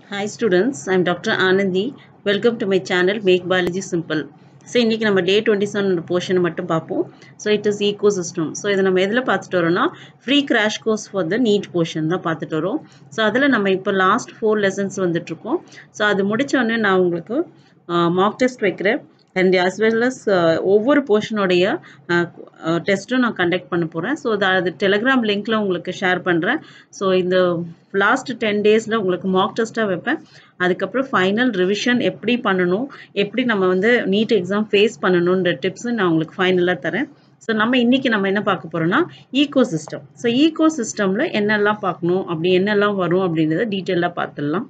Hi students, I'm Dr. Anandi. Welcome to my channel Make Biology Simple. So இன்றைக்கி நம்ம day twenty seven போர்ஷனை மட்டும் பார்ப்போம் so it is ecosystem so இதை நம்ம எதில் பார்த்துட்டு வரோம்னா free crash course for the NEET portion தான் பார்த்துட்டு வரோம் ஸோ அதில் நம்ம இப்போ லாஸ்ட் ஃபோர் லெசன்ஸ் வந்துட்ருக்கோம் ஸோ அது முடித்தோடனே நான் உங்களுக்கு மார்க் டெஸ்ட் வைக்கிறேன் அண்ட் அஸ் வெல் அஸ் ஒவ்வொரு போர்ஷனுடைய டெஸ்ட்டும் நான் கண்டக்ட் பண்ண போகிறேன் ஸோ அது டெலிகிராம் லிங்க்கில் உங்களுக்கு ஷேர் பண்ணுறேன் ஸோ இந்த லாஸ்ட் டென் டேஸில் உங்களுக்கு மார்க் டெஸ்ட்டாக வைப்பேன் அதுக்கப்புறம் ஃபைனல் ரிவிஷன் எப்படி பண்ணணும் எப்படி நம்ம வந்து நீட் எக்ஸாம் ஃபேஸ் பண்ணணுன்ற டிப்ஸு நான் உங்களுக்கு ஃபைனலாக தரேன் ஸோ நம்ம இன்னைக்கு நம்ம என்ன பார்க்க போகிறோம்னா ஈகோ சிஸ்டம் ஸோ ஈகோ சிஸ்டமில் என்னெல்லாம் பார்க்கணும் அப்படி என்னெல்லாம் வரும் அப்படின்றத டீட்டெயிலாக பார்த்துடலாம்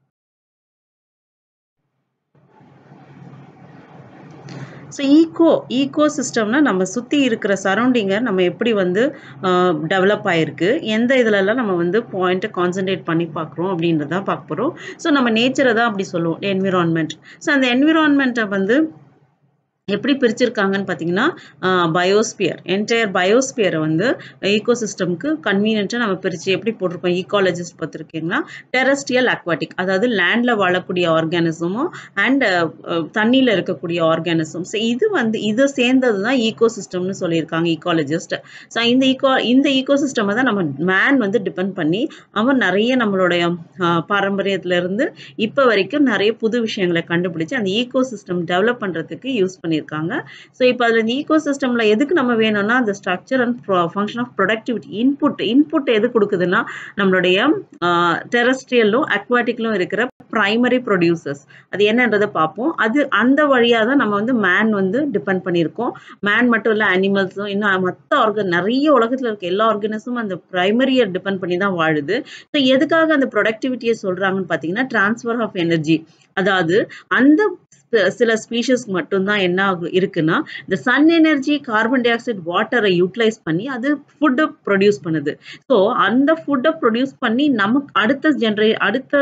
ஸோ ஈகோ ஈகோ சிஸ்டம்னா நம்ம சுற்றி இருக்கிற சரௌண்டிங்கை நம்ம எப்படி வந்து டெவலப் ஆகிருக்கு எந்த இதிலெல்லாம் நம்ம வந்து பாயிண்ட்டை கான்சென்ட்ரேட் பண்ணி பார்க்குறோம் அப்படின்றதான் பார்க்க போகிறோம் ஸோ நம்ம நேச்சரை தான் அப்படி சொல்லுவோம் என்விரான்மெண்ட் ஸோ அந்த என்விரான்மெண்ட்டை வந்து எப்படி பிரிச்சிருக்காங்கன்னு பார்த்தீங்கன்னா பயோஸ்பியர் என்டையர் பயோஸ்பியரை வந்து ஈகோ சிஸ்டம்க்கு கன்வீனியன்ட்டாக நம்ம பிரித்து எப்படி போட்டிருக்கோம் ஈக்காலஜிஸ்ட் பார்த்துருக்கீங்கன்னா டெரஸ்ட்ரியல் அக்வாட்டிக் அதாவது லேண்டில் வாழக்கூடிய ஆர்கானிசமும் அண்ட் தண்ணியில் இருக்கக்கூடிய ஆர்கானிசம் ஸோ இது வந்து இது சேர்ந்தது தான் ஈகோ சிஸ்டம்னு சொல்லியிருக்காங்க ஈக்காலஜிஸ்ட் ஸோ இந்த ஈகோ இந்த ஈகோ சிஸ்டமை தான் நம்ம மேன் வந்து டிபெண்ட் பண்ணி அவன் நிறைய நம்மளுடைய பாரம்பரியத்திலேருந்து இப்போ வரைக்கும் நிறைய புது விஷயங்களை கண்டுபிடிச்சு அந்த ஈகோ சிஸ்டம் டெவலப் பண்ணுறதுக்கு யூஸ் பண்ணி பண்ணியிருக்காங்க ஸோ இப்போ அதில் இந்த ஈகோ சிஸ்டமில் எதுக்கு நம்ம வேணும்னா அந்த structure and function of productivity input input எது கொடுக்குதுன்னா நம்மளுடைய டெரஸ்ட்ரியலும் அக்வாட்டிக்லும் இருக்கிற ப்ரைமரி ப்ரொடியூசர்ஸ் அது என்னன்றதை பார்ப்போம் அது அந்த வழியாக தான் நம்ம வந்து மேன் வந்து டிபெண்ட் பண்ணியிருக்கோம் மேன் மட்டும் இல்லை அனிமல்ஸும் இன்னும் மற்ற ஆர்கன் நிறைய உலகத்தில் இருக்க எல்லா ஆர்கனிஸும் அந்த ப்ரைமரியை டிபெண்ட் பண்ணி தான் வாழுது ஸோ எதுக்காக அந்த ப்ரொடக்டிவிட்டியை சொல்கிறாங்கன்னு பார்த்தீங்கன்னா டிரான்ஸ்ஃபர் ஆஃப் எனர்ஜி அதாவது அந்த சில ஸ்பீஷஸ்க்கு மட்டும்தான் என்ன ஆகும் இருக்குன்னா இந்த sun energy carbon dioxide வாட்டரை யூட்டிலைஸ் பண்ணி அது ஃபுட்டை ப்ரொடியூஸ் பண்ணுது ஸோ அந்த ஃபுட்டை ப்ரொடியூஸ் பண்ணி நமக்கு அடுத்த ஜென்ரே அடுத்த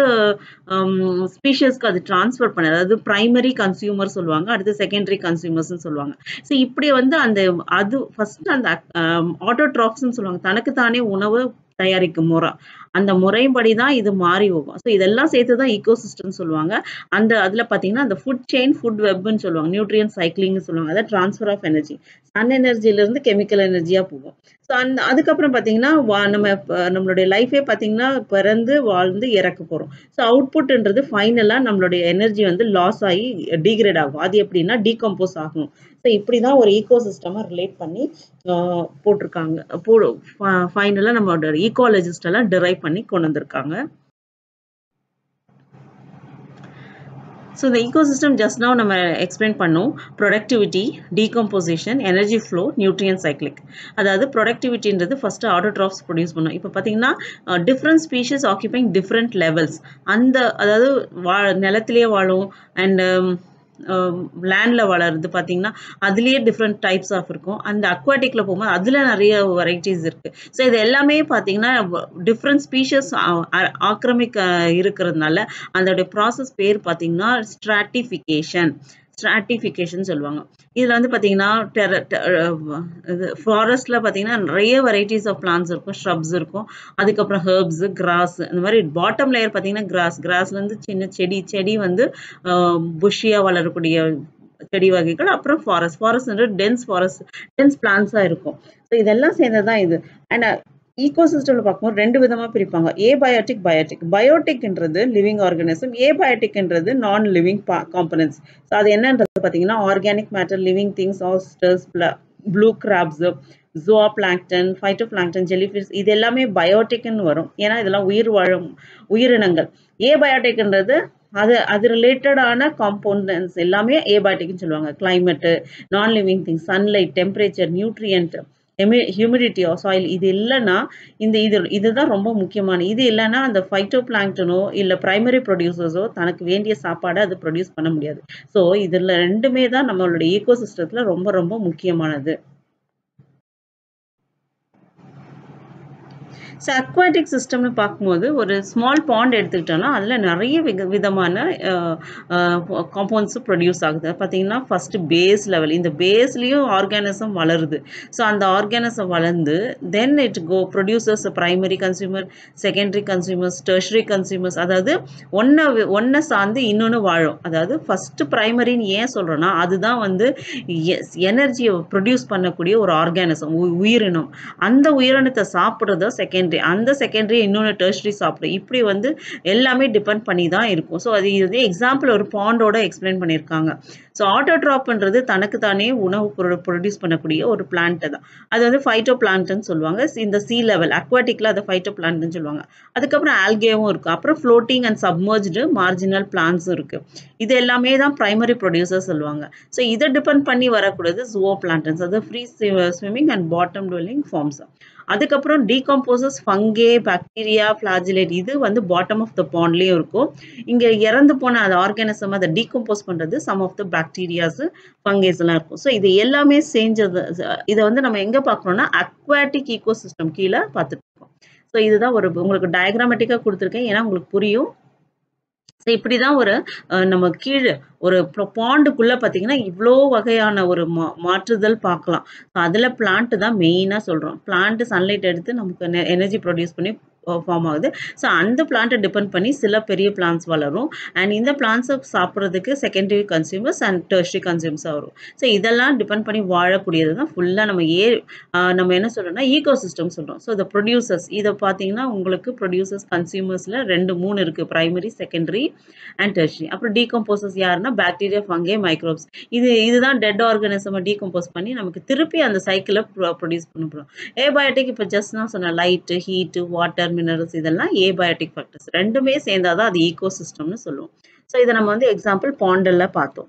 ஸ்பீஷஸ்க்கு அது டிரான்ஸ்ஃபர் பண்ணது அதாவது ப்ரைமரி கன்சியூமர் சொல்லுவாங்க அடுத்து செகண்டரி கன்சியூமர்ஸ்னு சொல்லுவாங்க ஸோ இப்படி வந்து அந்த அது ஃபர்ஸ்ட் அந்த ஆட்டோட்ராப்ஸ்ன்னு சொல்லுவாங்க தனக்கு தானே உணவு தயாரிக்கும் முறை அந்த முறைப்படி தான் இது மாறி போகும் ஸோ இதெல்லாம் சேர்த்து தான் ஈகோ சிஸ்டம் சொல்லுவாங்க அந்த அதில் பார்த்தீங்கன்னா அந்த ஃபுட் செயின் ஃபுட் வெப்னு சொல்லுவாங்க நியூட்ரியன் சைக்கிளிங்னு சொல்லுவாங்க அதாவது ட்ரான்ஸ்ஃபர் ஆஃப் எனர்ஜி சன் எனர்ஜிலேருந்து கெமிக்கல் எனர்ஜியாக போகும் ஸோ அந்த அதுக்கப்புறம் பார்த்தீங்கன்னா நம்ம நம்மளுடைய லைஃபே பார்த்தீங்கன்னா பிறந்து வாழ்ந்து இறக்க போகிறோம் ஸோ அவுட்புட்ன்றது ஃபைனலாக நம்மளுடைய எனர்ஜி வந்து லாஸ் ஆகி டிகிரேட் ஆகும் அது எப்படின்னா டீகம்போஸ் ஆகும் ஸோ இப்படி தான் ஒரு ஈகோ சிஸ்டமாக ரிலேட் பண்ணி போட்டிருக்காங்க போ ஃபைனலாக நம்மளோட ஈகாலஜிஸ்ட் எல்லாம் டிரைவ் பண்ணி கொண்டு வந்திருக்காங்க ஸோ இந்த ஈகோசிஸ்டம் ஜஸ்ட் நவ் நம்ம எக்ஸ்பிளைன் பண்ணோம் productivity decomposition energy flow nutrient cyclic அதாவது ப்ரொடக்டிவிட்டின்றது ஃபஸ்ட்டு ஆட்டோட்ராப்ஸ் ப்ரொடியூஸ் பண்ணும் இப்போ பார்த்தீங்கன்னா different species occupying different levels அந்த அதாவது வா நிலத்திலேயே வாழும் அண்ட் லேண்டில் வளருது பார்த்தீங்கன்னா அதுலேயே டிஃப்ரெண்ட் டைப்ஸ் ஆஃப் இருக்கும் அந்த அக்வாட்டிக்கில் போகும்போது அதில் நிறைய வெரைட்டிஸ் இருக்குது ஸோ இது எல்லாமே பார்த்தீங்கன்னா டிஃப்ரெண்ட் ஸ்பீஷஸ் ஆக்கிரமிக்க இருக்கிறதுனால அதோடைய ப்ராசஸ் பேர் பார்த்தீங்கன்னா ஸ்ட்ராட்டிஃபிகேஷன் ஸ்ட்ராட்டிஃபிகேஷன் சொல்லுவாங்க இதில் வந்து பார்த்தீங்கன்னா டெர இது ஃபாரஸ்ட்டில் பார்த்தீங்கன்னா நிறைய வெரைட்டிஸ் ஆஃப் பிளான்ஸ் இருக்கும் ஷ்ரப்ஸ் இருக்கும் அதுக்கப்புறம் ஹர்ப்ஸு கிராஸ் இந்த மாதிரி பாட்டம் லேயர் பார்த்தீங்கன்னா கிராஸ் கிராஸ்லேருந்து சின்ன செடி செடி வந்து புஷ்ஷியாக வளரக்கூடிய செடி வகைகள் அப்புறம் forest forest dense forest dense பிளான்ஸாக இருக்கும் ஸோ இதெல்லாம் சேர்ந்தது தான் இது அண்ட் ஈகோசிஸ்டமில் பார்க்கும்போது ரெண்டு விதமாக பிரிப்பாங்க ஏபயோட்டிக் பயோட்டிக் பயோட்டிக்ன்றது லிவிங் ஆர்கானிசம் ஏபயோட்டிக்ன்றது நான் லிவிங் காம்பனன்ஸ் ஸோ அது என்னன்றது பார்த்தீங்கன்னா organic matter living things oysters blue crabs zooplankton phytoplankton jellyfish இது எல்லாமே பயோட்டிக்னு வரும் ஏன்னா இதெல்லாம் உயிர் வாழும் உயிரினங்கள் ஏபயோட்டிக்ன்றது அது அது ரிலேட்டடான காம்பவுண்டன்ஸ் எல்லாமே ஏபயோட்டிக்னு சொல்லுவாங்க climate non living things sunlight temperature nutrient humidity soil இது இல்லைன்னா இந்த இது இதுதான் ரொம்ப முக்கியமான இது இல்லைன்னா அந்த ஃபைட்டோ பிளாங்டனோ இல்லை ப்ரைமரி ப்ரொடியூசர்ஸோ தனக்கு வேண்டிய சாப்பாடை அது ப்ரொடியூஸ் பண்ண முடியாது ஸோ இதில் ரெண்டுமே தான் நம்மளோட ஈகோ சிஸ்டத்தில் ரொம்ப ரொம்ப முக்கியமானது ஸோ அக்வாட்டிக் சிஸ்டம்னு பார்க்கும்போது ஒரு ஸ்மால் பாண்ட் எடுத்துக்கிட்டோம்னா அதில் நிறைய விக விதமான காம்பவுண்ட்ஸ் ப்ரொடியூஸ் ஆகுது பார்த்தீங்கன்னா ஃபஸ்ட்டு பேஸ் லெவல் இந்த பேஸ்லேயும் ஆர்கானிசம் வளருது ஸோ அந்த ஆர்கானிசம் வளர்ந்து then it go producers primary consumer secondary consumers tertiary consumers அதாவது ஒன்றை ஒன்றை சார்ந்து இன்னொன்று வாழும் அதாவது ஃபஸ்ட்டு ப்ரைமரின்னு ஏன் சொல்கிறோன்னா அதுதான் வந்து எனர்ஜியை ப்ரொடியூஸ் பண்ணக்கூடிய ஒரு ஆர்கானிசம் உயிரினம் அந்த உயிரினத்தை சாப்பிட்றத செகண்டரி அந்த செகண்டரி இன்னொன்று டெர்ஷரி சாப்பிடும் இப்படி வந்து எல்லாமே டிபெண்ட் பண்ணி தான் இருக்கும் ஸோ அது இது எக்ஸாம்பிள் ஒரு பாண்டோட எக்ஸ்பிளைன் பண்ணியிருக்காங்க ஸோ ஆட்டோட்ராப்ன்றது தனக்கு தானே உணவு ப்ரொடியூஸ் பண்ணக்கூடிய ஒரு பிளான்ட் தான் அது வந்து ஃபைட்டோ பிளான்ட்னு சொல்லுவாங்க இந்த சி லெவல் அக்வாட்டிக்கில் அதை ஃபைட்டோ பிளான்ட்னு சொல்லுவாங்க அதுக்கப்புறம் ஆல்கேவும் இருக்குது அப்புறம் ஃப்ளோட்டிங் அண்ட் சப்மர்ஜ்டு மார்ஜினல் பிளான்ட்ஸும் இருக்குது இது எல்லாமே தான் ப்ரைமரி ப்ரொடியூசர் சொல்லுவாங்க ஸோ இதை டிபெண்ட் பண்ணி வரக்கூடியது ஜுவோ பிளான்டன்ஸ் அது free swimming and bottom dwelling forms அதுக்கப்புறம் டீகம்போசஸ் ஃபங்கே பாக்டீரியா ஃபிளாஜிலேட் இது வந்து பாட்டம் ஆஃப் த பாண்ட்லேயும் இருக்கும் இங்கே இறந்து போன அது ஆர்கானிசம் அதை டீகம்போஸ் பண்ணுறது some of the bacterias fungis எல்லாம் இருக்கும் ஸோ இது எல்லாமே செஞ்சது இதை வந்து நம்ம எங்கே பார்க்குறோம்னா அக்வாட்டிக் ஈகோ சிஸ்டம் கீழே பார்த்துட்டு இருக்கோம் ஸோ இதுதான் ஒரு உங்களுக்கு டயக்ராமேட்டிக்காக கொடுத்துருக்கேன் ஏன்னா உங்களுக்கு புரியும் ஸோ இப்படி தான் ஒரு நம்ம கீழே ஒரு பாண்டுக்குள்ளே பார்த்தீங்கன்னா இவ்வளோ வகையான ஒரு மா மாற்றுதல் பார்க்கலாம் ஸோ அதில் பிளான்ட் தான் மெயினாக சொல்கிறோம் பிளான்ட் சன்லைட் எடுத்து நமக்கு எனர்ஜி ப்ரொடியூஸ் பண்ணி ஃபார்ம் ஆகுது ஸோ அந்த பிளான்ட்டை டிபெண்ட் பண்ணி சில பெரிய பிளான்ஸ் வளரும் அண்ட் இந்த பிளான்ஸை சாப்பிட்றதுக்கு செகண்டரி கன்சியூமர்ஸ் அண்ட் டெர்ஷரி கன்சியூமர்ஸாக வரும் ஸோ இதெல்லாம் டிபெண்ட் பண்ணி வாழக்கூடியது தான் ஃபுல்லாக நம்ம ஏ நம்ம என்ன சொல்கிறோம்னா ஈகோ சிஸ்டம் சொல்கிறோம் ஸோ இந்த ப்ரொடியூசர்ஸ் இதை பார்த்தீங்கன்னா உங்களுக்கு ப்ரொடியூசர்ஸ் கன்சியூமர்ஸில் ரெண்டு மூணு இருக்குது ப்ரைமரி செகண்டரி அண்ட் டெர்ஷரி அப்புறம் டீகம்போசஸ் யாருன்னா பாக்டீரியா ஃபங்கே மைக்ரோப்ஸ் இது இதுதான் டெட் ஆர்கானிசமை டீகம்போஸ் பண்ணி நமக்கு திருப்பி அந்த சைக்கிளை ப்ரொடியூஸ் பண்ண போகிறோம் ஏபயோட்டிக் இப்போ ஜஸ்ட் நான் சொன்னேன் லைட்டு ஹீட்டு வாட்டர் மினரல்ஸ் இதெல்லாம் ஏபயோட்டிக் ஃபேக்டர்ஸ் ரெண்டுமே சேர்ந்தாதான் அது ஈகோ சிஸ்டம்னு சொல்லுவோம் ஸோ இதை நம்ம வந்து எக்ஸாம்பிள் பாண்டில் பார்த்தோம்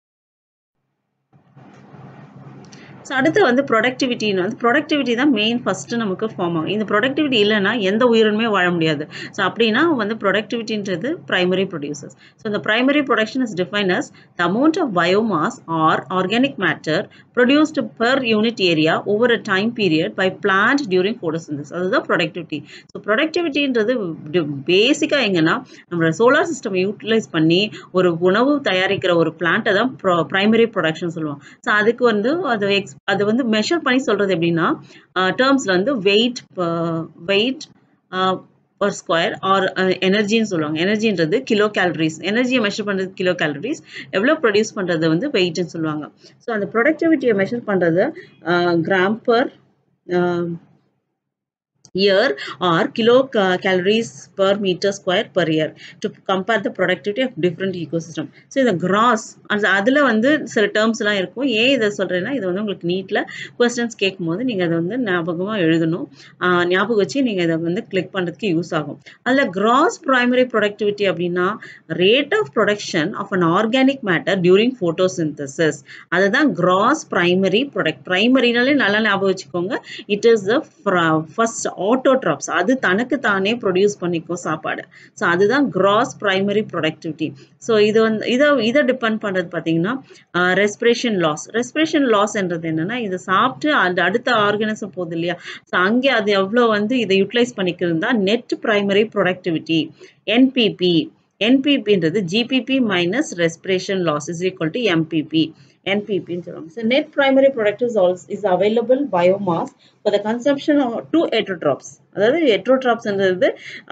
ஸோ அடுத்து வந்து ப்ரொடக்டிவிட்டின்னு வந்து ப்ரொடக்டிவிட்டி தான் மெயின் ஃபஸ்ட்டு நமக்கு ஃபார்ம் ஆகும் இந்த ப்ரொடக்டிவிட்டி இல்லைன்னா எந்த உயிரினுமே வாழ முடியாது ஸோ அப்படின்னா வந்து ப்ரொடக்டிவிட்டின்றது ப்ரைமரி ப்ரொடியூசர்ஸ் ஸோ இந்த primary production is define as the amount of biomass or organic matter produced per unit area over a time period by plant during photosynthesis அதுதான் ப்ரொடக்டிவிட்டி ஸோ ப்ரொடக்டிவிட்டின்றது பேசிக்காக எங்கன்னா நம்மளோட சோலார் சிஸ்டம் யூட்டிலைஸ் பண்ணி ஒரு உணவு தயாரிக்கிற ஒரு பிளான்ட்டை தான் ப்ரோ ப்ரைமரி ப்ரொடக்ஷன் சொல்லுவோம் ஸோ அதுக்கு வந்து அது எக்ஸ் அது வந்து மெஷர் பண்ணி சொல்கிறது எப்படின்னா டேர்ம்ஸில் வந்து weight weight per square or எனர்ஜின்னு சொல்லுவாங்க எனர்ஜின்றது கிலோ கேலரிஸ் எனர்ஜியை மெஷர் பண்ணுறது கிலோ கேலரிஸ் எவ்வளோ ப்ரொடியூஸ் பண்ணுறது வந்து வெயிட்னு சொல்லுவாங்க ஸோ அந்த ப்ரொடக்டிவிட்டியை மெஷர் பண்ணுறது gram per year or kilo calories per meter square per year to compare the productivity of different ecosystem so இந்த கிராஸ் அந்த அதில் வந்து சில டேர்ம்ஸ்லாம் இருக்கும் ஏன் இதை சொல்கிறேன்னா இது வந்து உங்களுக்கு நீட்டில் கொஸ்டின்ஸ் கேட்கும்போது நீங்கள் அதை வந்து ஞாபகமாக எழுதணும் ஞாபகம் வச்சு நீங்கள் இதை வந்து கிளிக் பண்ணுறதுக்கு யூஸ் ஆகும் அதில் கிராஸ் ப்ரைமரி ப்ரொடக்டிவிட்டி அப்படின்னா rate of production of an organic matter during photosynthesis அதுதான் கிராஸ் ப்ரைமரி ப்ரொடக்ட் ப்ரைமரினாலே நல்லா ஞாபகம் வச்சுக்கோங்க it is the first autotrophs அது தனக்கு தானே ப்ரொடியூஸ் பண்ணிக்கும் சாப்பாடு ஸோ அதுதான் கிராஸ் ப்ரைமரி ப்ரொடக்டிவிட்டி ஸோ இது வந்து இதை இதை டிபெண்ட் பண்ணுறது பார்த்தீங்கன்னா ரெஸ்பிரேஷன் லாஸ் ரெஸ்பிரேஷன் லாஸ்ன்றது என்னன்னா இதை சாப்பிட்டு அந்த அடுத்த ஆர்கனிசம் போகுது இல்லையா ஸோ அங்கே அது எவ்வளோ வந்து இதை யூட்டிலைஸ் பண்ணிக்கிறது தான் நெட் ப்ரைமரி ப்ரொடக்டிவிட்டி என்பிபி என்பிபின்றது GPP minus respiration loss is equal to NPP NPP So net primary product is also is available biomass for the consumption of two heterotrophs. அதாவது ஹெட்ரோட்ராப்ஸ்ன்றது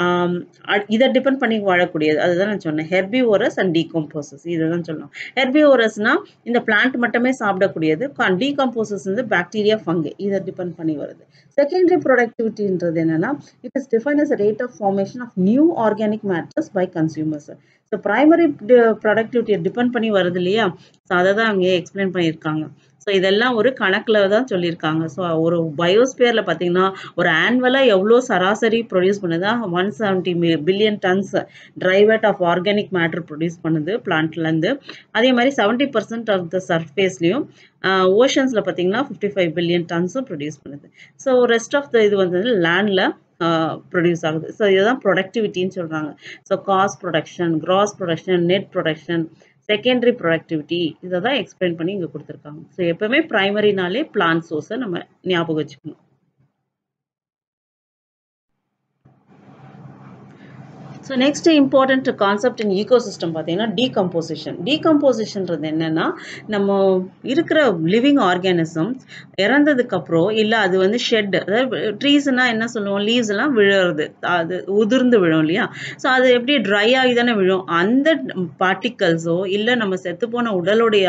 இதை டிபெண்ட் பண்ணி வாழக்கூடியது அதுதான் நான் சொன்னேன் ஹெர்பிஓரஸ் அண்ட் டீகம்போசஸ் இதை தான் சொல்லணும் ஹெர்பிஓரஸ்னா இந்த பிளான்ட் மட்டுமே சாப்பிடக்கூடியது டீகம்போசஸ் வந்து பாக்டீரியா ஃபங்கு இதை டிபெண்ட் பண்ணி வருது செகண்டரி ப்ரொடக்டிவிட்டின்றது என்னன்னா it is define as rate of formation of new organic matters by consumers so primary ப்ரொடக்டிவிட்டியை டிபெண்ட் பண்ணி வருது இல்லையா ஸோ அதை தான் அங்கே எக்ஸ்பிளைன் பண்ணியிருக்காங்க ஸோ இதெல்லாம் ஒரு கணக்கில் தான் சொல்லியிருக்காங்க ஸோ ஒரு பயோஸ்பியரில் பார்த்தீங்கன்னா ஒரு ஆனுவலாக எவ்வளோ சராசரி ப்ரொடியூஸ் பண்ணுதா one seventy billion tons dry weight of organic matter produce பண்ணுது பிளான்ட்லேருந்து அதே மாதிரி செவன்ட்டி பர்சன்ட் ஆஃப் த சர்ஃபேஸ்லையும் ஓஷன்ஸில் பார்த்தீங்கன்னா ஃபிஃப்டி ஃபைவ் பில்லியன் டன்ஸும் ப்ரொடியூஸ் பண்ணுது ஸோ ரெஸ்ட் ஆஃப் த இது வந்து லேண்டில் ப்ரொடியூஸ் ஆகுது ஸோ இதுதான் ப்ரொடக்டிவிட்டின்னு சொல்கிறாங்க so cost production gross production net production secondary productivity இதை தான் எக்ஸ்பிளைன் பண்ணி இங்கே கொடுத்துருக்காங்க ஸோ எப்பவுமே ப்ரைமரினாலே பிளான் சோர்ஸை நம்ம ஞாபகம் வச்சுக்கணும் so next important concept in ecosystem பார்த்தீங்கன்னா டீகம்போசிஷன் டீகம்போசிஷன்றது என்னன்னா நம்ம இருக்கிற லிவிங் ஆர்கானிசம் இறந்ததுக்கப்புறம் இல்லை அது வந்து ஷெட் அதாவது ட்ரீஸ்னா என்ன சொல்லுவோம் லீவ்ஸ் எல்லாம் விழுறது அது உதிர்ந்து விழும் இல்லையா ஸோ அது எப்படி ட்ரை ஆகி தானே விழும் அந்த பார்ட்டிகல்ஸோ இல்லை நம்ம செத்து போன உடலுடைய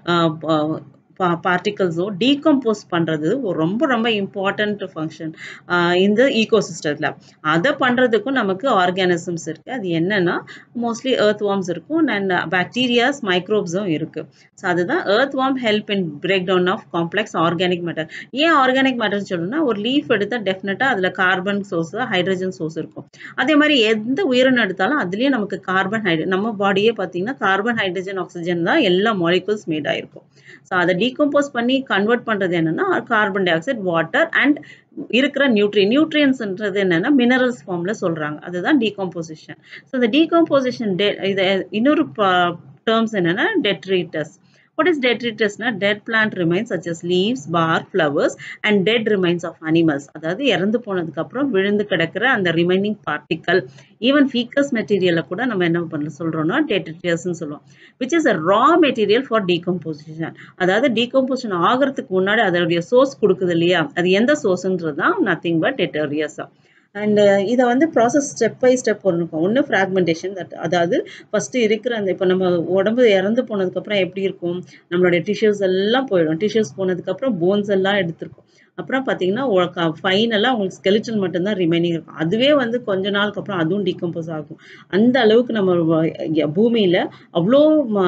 பார்ட்டிகல்ஸோ டீகம்போஸ் பண்ணுறது ஒரு ரொம்ப ரொம்ப இம்பார்ட்டண்ட் ஃபங்க்ஷன் இந்த ஈகோசிஸ்டத்தில் அதை பண்ணுறதுக்கும் நமக்கு ஆர்கானிசம்ஸ் இருக்குது அது என்னன்னா மோஸ்ட்லி எர்த் வார்ம்ஸ் இருக்கும் அண்ட் பாக்டீரியாஸ் மைக்ரோப்ஸும் இருக்குது ஸோ அதுதான் earthworm help in break down of complex organic matter ஏன் ஆர்கானிக் மேட்டர்னு சொல்லணும்னா ஒரு லீஃப் எடுத்தால் டெஃபினட்டாக அதில் கார்பன் சோர்ஸ் ஹைட்ரஜன் சோர்ஸ் இருக்கும் அதே மாதிரி எந்த உயிரினம் எடுத்தாலும் அதுலேயே நமக்கு கார்பன் ஹைட்ரஜன் நம்ம பாடியே பார்த்தீங்கன்னா கார்பன் ஹைட்ரஜன் ஆக்சிஜன் தான் எல்லா மாலிகுல்ஸ் மேட் ஆயிருக்கும் ஸோ அதை டீகம்போஸ் பண்ணி கன்வெர்ட் பண்ணுறது என்னன்னா carbon dioxide water and இருக்கிற நியூட்ரி நியூட்ரியன்ஸ்ன்றது என்னன்னா மினரல்ஸ் ஃபார்ம்ல சொல்றாங்க அதுதான் டீகம்போசிஷன் ஸோ இந்த டீகம்போசிஷன் டே இது இன்னொரு டேர்ம்ஸ் என்னன்னா டெட்ரீட்டஸ் What is detritus? Na? Dead plant remains such as leaves, bark, flowers and dead remains of animals. அதாவது இறந்து போனதுக்கு அப்புறம் விழுந்து கிடக்கிற அந்த ரிமைனிங் பார்ட்டிக்கல் ஈவன் ஃபீக்கஸ் மெட்டீரியலை கூட நம்ம என்ன பண்ண சொல்றோம்னா டெட்ரிட்டஸ்ன்னு சொல்லுவோம் which is a raw material for decomposition அதாவது டீகம்போசிஷன் ஆகிறதுக்கு முன்னாடி அதோடைய சோர்ஸ் கொடுக்குது இல்லையா அது எந்த சோர்ஸ்ன்றது தான் நத்திங் பட் டெட்டோரியஸ் அண்ட் இதை வந்து ப்ராசஸ் ஸ்டெப் பை ஸ்டெப் இருக்கும் ஒன்று ஃப்ராக்மெண்டேஷன் தட் அதாவது ஃபஸ்ட்டு இருக்கிற அந்த இப்போ நம்ம உடம்பு இறந்து போனதுக்கப்புறம் எப்படி இருக்கும் நம்மளுடைய டிஷ்யூஸ் எல்லாம் போயிடும் டிஷ்யூஸ் போனதுக்கப்புறம் போன்ஸ் எல்லாம் எடுத்திருக்கும் அப்புறம் பார்த்தீங்கன்னா ஃபைனலாக உங்களுக்கு ஸ்கெலிட்டன் மட்டும்தான் ரிமைனிங் இருக்கும் அதுவே வந்து கொஞ்ச நாளுக்கு அப்புறம் அதுவும் டீகம்போஸ் ஆகும் அந்த அளவுக்கு நம்ம பூமியில் அவ்வளோ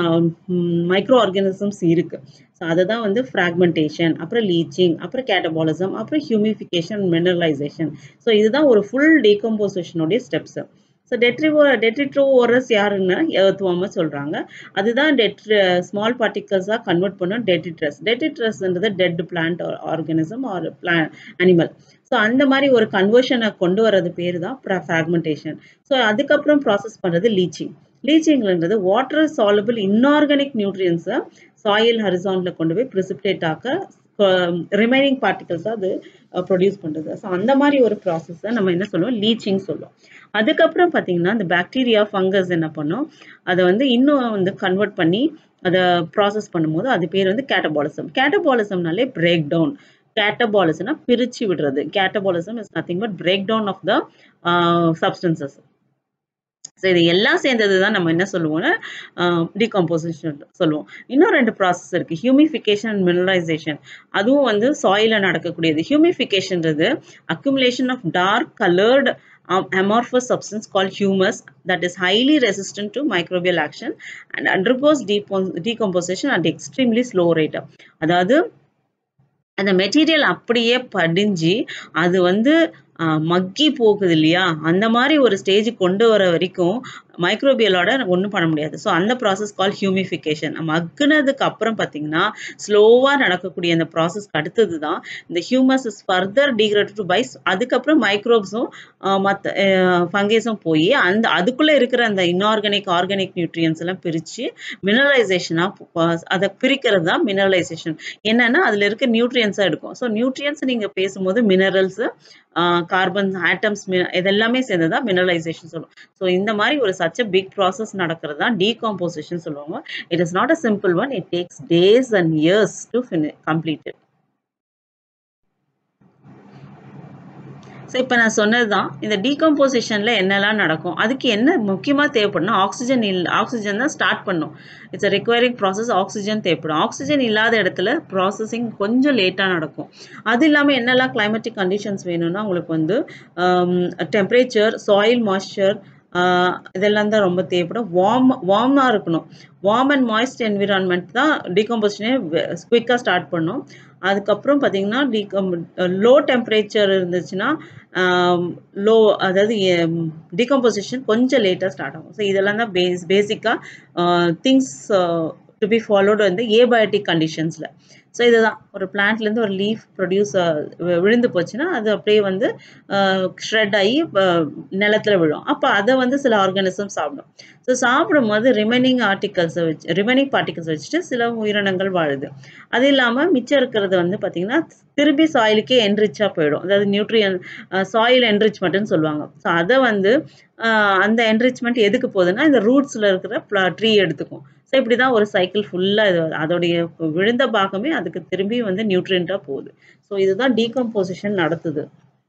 மைக்ரோ ஆர்கானிசம்ஸ் இருக்குது ஸோ அதை தான் வந்து ஃப்ராக்மெண்டேஷன் அப்புறம் லீச்சிங் அப்புறம் கேட்டபாலிசம் அப்புறம் ஹியூமிஃபிகேஷன் மினரலைசேஷன் ஸோ இதுதான் ஒரு ஃபுல் டீகம்போசிஷனுடைய ஸ்டெப்ஸு ஸோ டெட்ரிவோ டெட்ரிட்ரோவரஸ் யாருன்னா எர்த் வார்மர் சொல்கிறாங்க அதுதான் டெட்ரி ஸ்மால் பார்ட்டிகல்ஸாக கன்வெர்ட் பண்ணும் டெட்ரிட்ரஸ் டெட்ரிட்ரஸ்ன்றது dead plant organism or pla animal so அந்த மாதிரி ஒரு கன்வர்ஷனை கொண்டு வர்றது பேர் தான் ஃப்ராக்மெண்டேஷன் ஸோ அதுக்கப்புறம் ப்ராசஸ் பண்ணுறது லீச்சிங் லீச்சிங்ன்றது வாட்டர் சாலபிள் இன்ஆர்கானிக் நியூட்ரியன்ஸை சாயில் ஹரிசானில் கொண்டு போய் ப்ரிசிப்டேட் ஆக்க ரிமைனிங் பார்ட்டிகல்ஸாக அது ப்ரொடியூஸ் பண்ணுறது ஸோ அந்த மாதிரி ஒரு ப்ராசஸ் தான் நம்ம என்ன சொல்லுவோம் லீச்சிங் சொல்லுவோம் அதுக்கப்புறம் பார்த்தீங்கன்னா இந்த பாக்டீரியா ஃபங்கஸ் என்ன பண்ணும் அதை வந்து இன்னும் வந்து கன்வெர்ட் பண்ணி அதை ப்ராசஸ் பண்ணும்போது அது பேர் வந்து கேட்டபாலிசம் கேட்டபாலிசம்னாலே பிரேக் டவுன் கேட்டபாலிசம்னா பிரிச்சு விடுறது catabolism is nothing but break down of the substances so இது எல்லாம் சேர்ந்தது தான் நம்ம என்ன சொல்லுவோம்னா டீகம்போசிஷன் சொல்லுவோம் இன்னும் ரெண்டு ப்ராசஸ் இருக்குது ஹியூமிஃபிகேஷன் அண்ட் மினரலைசேஷன் அதுவும் வந்து சாயிலில் நடக்கக்கூடியது ஹியூமிஃபிகேஷன்றது accumulation of dark coloured amorphous substance called humus that is highly resistant to microbial action and undergoes decomposition at extremely slow rate அதாவது அந்த மெட்டீரியல் அப்படியே படிஞ்சு அது வந்து மக்கி போகுது இல்லையா அந்த மாதிரி ஒரு ஸ்டேஜ் கொண்டு வர வரைக்கும் மைக்ரோபியலோட ஒன்றும் பண்ண முடியாது ஸோ அந்த ப்ராசஸ் கால் ஹியூமிஃபிகேஷன் மக்குனதுக்கு அப்புறம் பார்த்தீங்கன்னா ஸ்லோவாக நடக்கக்கூடிய அந்த ப்ராசஸ்க்கு அடுத்தது தான் இந்த humus is further degrade to பைஸ் அதுக்கப்புறம் மைக்ரோப்ஸும் மற்ற ஃபங்கேஸும் போய் அந்த அதுக்குள்ளே இருக்கிற அந்த இன்ஆர்கானிக் ஆர்கானிக் நியூட்ரியன்ஸ் எல்லாம் பிரித்து மினரலைசேஷனாக அதை பிரிக்கிறது தான் மினரலைசேஷன் என்னன்னா அதில் இருக்க நியூட்ரியன்ஸாக எடுக்கும் ஸோ நியூட்ரியன்ஸ் நீங்கள் பேசும்போது மினரல்ஸு கார்பன் ஆட்டம்ஸ் இதெல்லாமே சேர்ந்ததா மினரலைசேஷன் சொல்லுவோம் ஸோ இந்த மாதிரி ஒரு சச் அ பிக் ப்ராசஸ் நடக்கிறது தான் டீகாம்போசிஷன் சொல்லுவாங்க it is not a simple one it takes days and years to complete it so இப்போ நான் சொன்னது தான் இந்த டீகம்போசிஷனில் என்னெல்லாம் நடக்கும் அதுக்கு என்ன முக்கியமாக தேவைப்படணும் ஆக்சிஜன் இல் ஆக்சிஜன் தான் ஸ்டார்ட் பண்ணும் இட்ஸ் ரெக்வயரிங் ப்ராசஸ் ஆக்சிஜன் தேவைப்படும் ஆக்சிஜன் இல்லாத இடத்துல ப்ராசஸிங் கொஞ்சம் லேட்டாக நடக்கும் அது இல்லாமல் என்னெல்லாம் கிளைமேட்டிக் கண்டிஷன்ஸ் வேணும்னா உங்களுக்கு வந்து டெம்பரேச்சர் சாயில் மாய்ஸ்சர் இதெல்லாம் தான் ரொம்ப தேவைப்படும் வார்ம் வார்மாக இருக்கணும் வார்ம் அண்ட் மாய்ஸ்ட் என்விரான்மெண்ட் தான் டீகம்போசிஷனே குவிக்காக ஸ்டார்ட் பண்ணும் அதுக்கப்புறம் பார்த்தீங்கன்னா டீகம் லோ டெம்பரேச்சர் இருந்துச்சுன்னா லோ அதாவது டீகம்போசிஷன் கொஞ்சம் லேட்டாக ஸ்டார்ட் ஆகும் ஸோ இதெல்லாம் தான் பேஸ் பேசிக்காக திங்ஸ் டு பி ஃபாலோடு வந்து ஏபயோட்டிக் கண்டிஷன்ஸில் ஸோ இதுதான் ஒரு பிளான்ட்லேருந்து ஒரு லீஃப் ப்ரொடியூஸ் விழுந்து போச்சுன்னா அது அப்படியே வந்து ஷ்ரெட் ஆகி நிலத்துல விழும் அப்போ அதை வந்து சில ஆர்கானிசம் சாப்பிடும் ஸோ சாப்பிடும்போது ரிமைனிங் ஆர்டிகல்ஸை வச்சு ரிமைனிங் பார்ட்டிகல்ஸ் வச்சுட்டு சில உயிரினங்கள் வாழுது அது இல்லாமல் மிச்சம் இருக்கிறது வந்து பார்த்திங்கன்னா திருப்பி சாயிலுக்கே என்ரிச்சாக போயிடும் அதாவது நியூட்ரியன் சாயில் என்ரிச்மெண்ட்னு சொல்லுவாங்க ஸோ அதை வந்து அந்த என்ரிச்மெண்ட் எதுக்கு போகுதுன்னா இந்த ரூட்ஸில் இருக்கிற ட்ரீ எடுத்துக்கும் ஸோ இப்படி தான் ஒரு சைக்கிள் ஃபுல்லாக இது அதோடைய விழுந்த பாகமே அதுக்கு திரும்பி வந்து நியூட்ரியண்ட்டாக போகுது ஸோ இதுதான் டீகம்போசிஷன் நடத்துது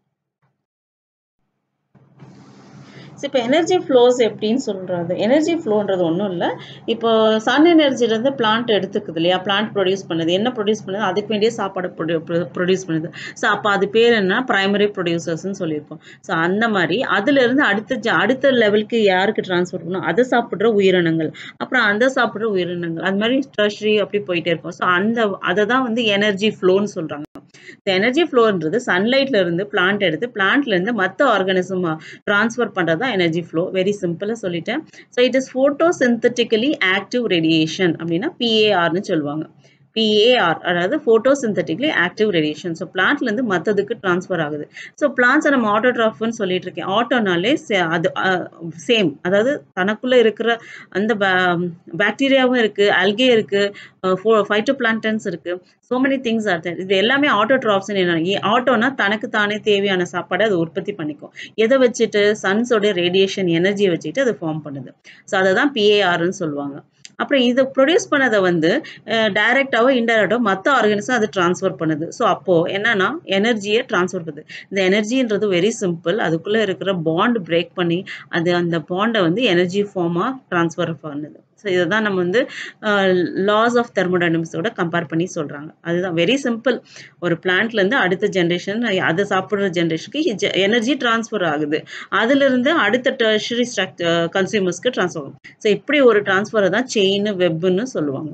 ஸோ இப்போ எனர்ஜி ஃப்ளோஸ் எப்படின்னு சொல்கிறது எனர்ஜி ஃப்ளோன்றது ஒன்றும் இல்லை இப்போ சன் எனர்ஜிலேருந்து பிளான்ட் எடுத்துக்குது இல்லையா பிளான்ட் ப்ரொடியூஸ் பண்ணுது என்ன ப்ரொடியூஸ் பண்ணுது அதுக்கு வேண்டிய சாப்பாடு ப்ரொடியூஸ் பண்ணுது ஸோ அப்போ அது பேர் என்ன பிரைமரி ப்ரொடியூசர்ஸ்னு சொல்லியிருக்கோம் ஸோ அந்த மாதிரி அதுலேருந்து அடுத்த அடுத்த லெவலுக்கு யாருக்கு ட்ரான்ஸ்ஃபர் பண்ணணும் அதை சாப்பிட்ற உயிரினங்கள் அப்புறம் அந்த சாப்பிட்ற உயிரினங்கள் அது மாதிரி டர்ஷரி அப்படி போயிட்டே இருக்கும் ஸோ அந்த அதை தான் வந்து எனர்ஜி ஃப்ளோன்னு சொல்கிறாங்க இந்த எனர்ஜி ஃப்ளோன்றது சன்லைட்ல இருந்து பிளான்ட் எடுத்து பிளான்ட்ல இருந்து மற்ற ஆர்கானிசம் டிரான்ஸ்ஃபர் பண்றது தான் எனர்ஜி ஃப்ளோ வெரி சிம்பிளா சொல்லிட்டேன் so it is photosynthetically active radiation அப்படின்னா பிஏஆர்னு சொல்லுவாங்க பிஏஆர் அதாவது ஃபோட்டோசிந்தட்டிக்லி ஆக்டிவ் ரேடியேஷன் ஸோ பிளான்ட்லேருந்து மற்றதுக்கு ட்ரான்ஸ்ஃபர் ஆகுது ஸோ பிளான்ட்ஸை நம்ம ஆட்டோட்ராஃப்னு சொல்லிட்டு இருக்கேன் ஆட்டோனாலே அது சேம் அதாவது தனக்குள்ளே இருக்கிற அந்த பாக்டீரியாவும் இருக்குது அல்கே இருக்குது ஃபைட்டோ பிளான்டன்ஸ் இருக்குது so many things are there இது எல்லாமே ஆட்டோட்ராஃப்ஸ்னு என்ன ஆட்டோனா தனக்கு தானே தேவையான சாப்பாடை அது உற்பத்தி பண்ணிக்கும் எதை வச்சுட்டு சன்ஸோட ரேடியேஷன் எனர்ஜியை வச்சுட்டு அது ஃபார்ம் பண்ணுது ஸோ அதை தான் பிஏஆர்னு சொல்லுவாங்க அப்புறம் இதை ப்ரொடியூஸ் பண்ணதை வந்து டைரெக்டாவோ இன்டைரக்டாவோ மற்ற ஆர்கனிசம் அது ட்ரான்ஸ்ஃபர் பண்ணுது ஸோ அப்போது என்னன்னா எனர்ஜியை ட்ரான்ஸ்ஃபர் பண்ணுது இந்த எனர்ஜின்றது வெரி சிம்பிள் அதுக்குள்ளே இருக்கிற பாண்ட் பிரேக் பண்ணி அது அந்த பாண்டை வந்து எனர்ஜி ஃபார்மாக ட்ரான்ஸ்ஃபர் பண்ணுது ஸோ இதை தான் நம்ம வந்து லாஸ் ஆஃப் தெர்மோடைனமிக்ஸோட கம்பேர் பண்ணி சொல்கிறாங்க அதுதான் வெரி சிம்பிள் ஒரு பிளான்ட்லேருந்து அடுத்த ஜென்ரேஷன் அதை சாப்பிட்ற ஜென்ரேஷனுக்கு எனர்ஜி ட்ரான்ஸ்ஃபர் ஆகுது அதுலேருந்து அடுத்த டெர்ஷரி ஸ்ட்ரக்சர் கன்சியூமர்ஸ்க்கு ட்ரான்ஸ்ஃபர் ஆகும் ஸோ இப்படி ஒரு ட்ரான்ஸ்ஃபரை தான் செயின் வெப்புன்னு சொல்லுவாங்க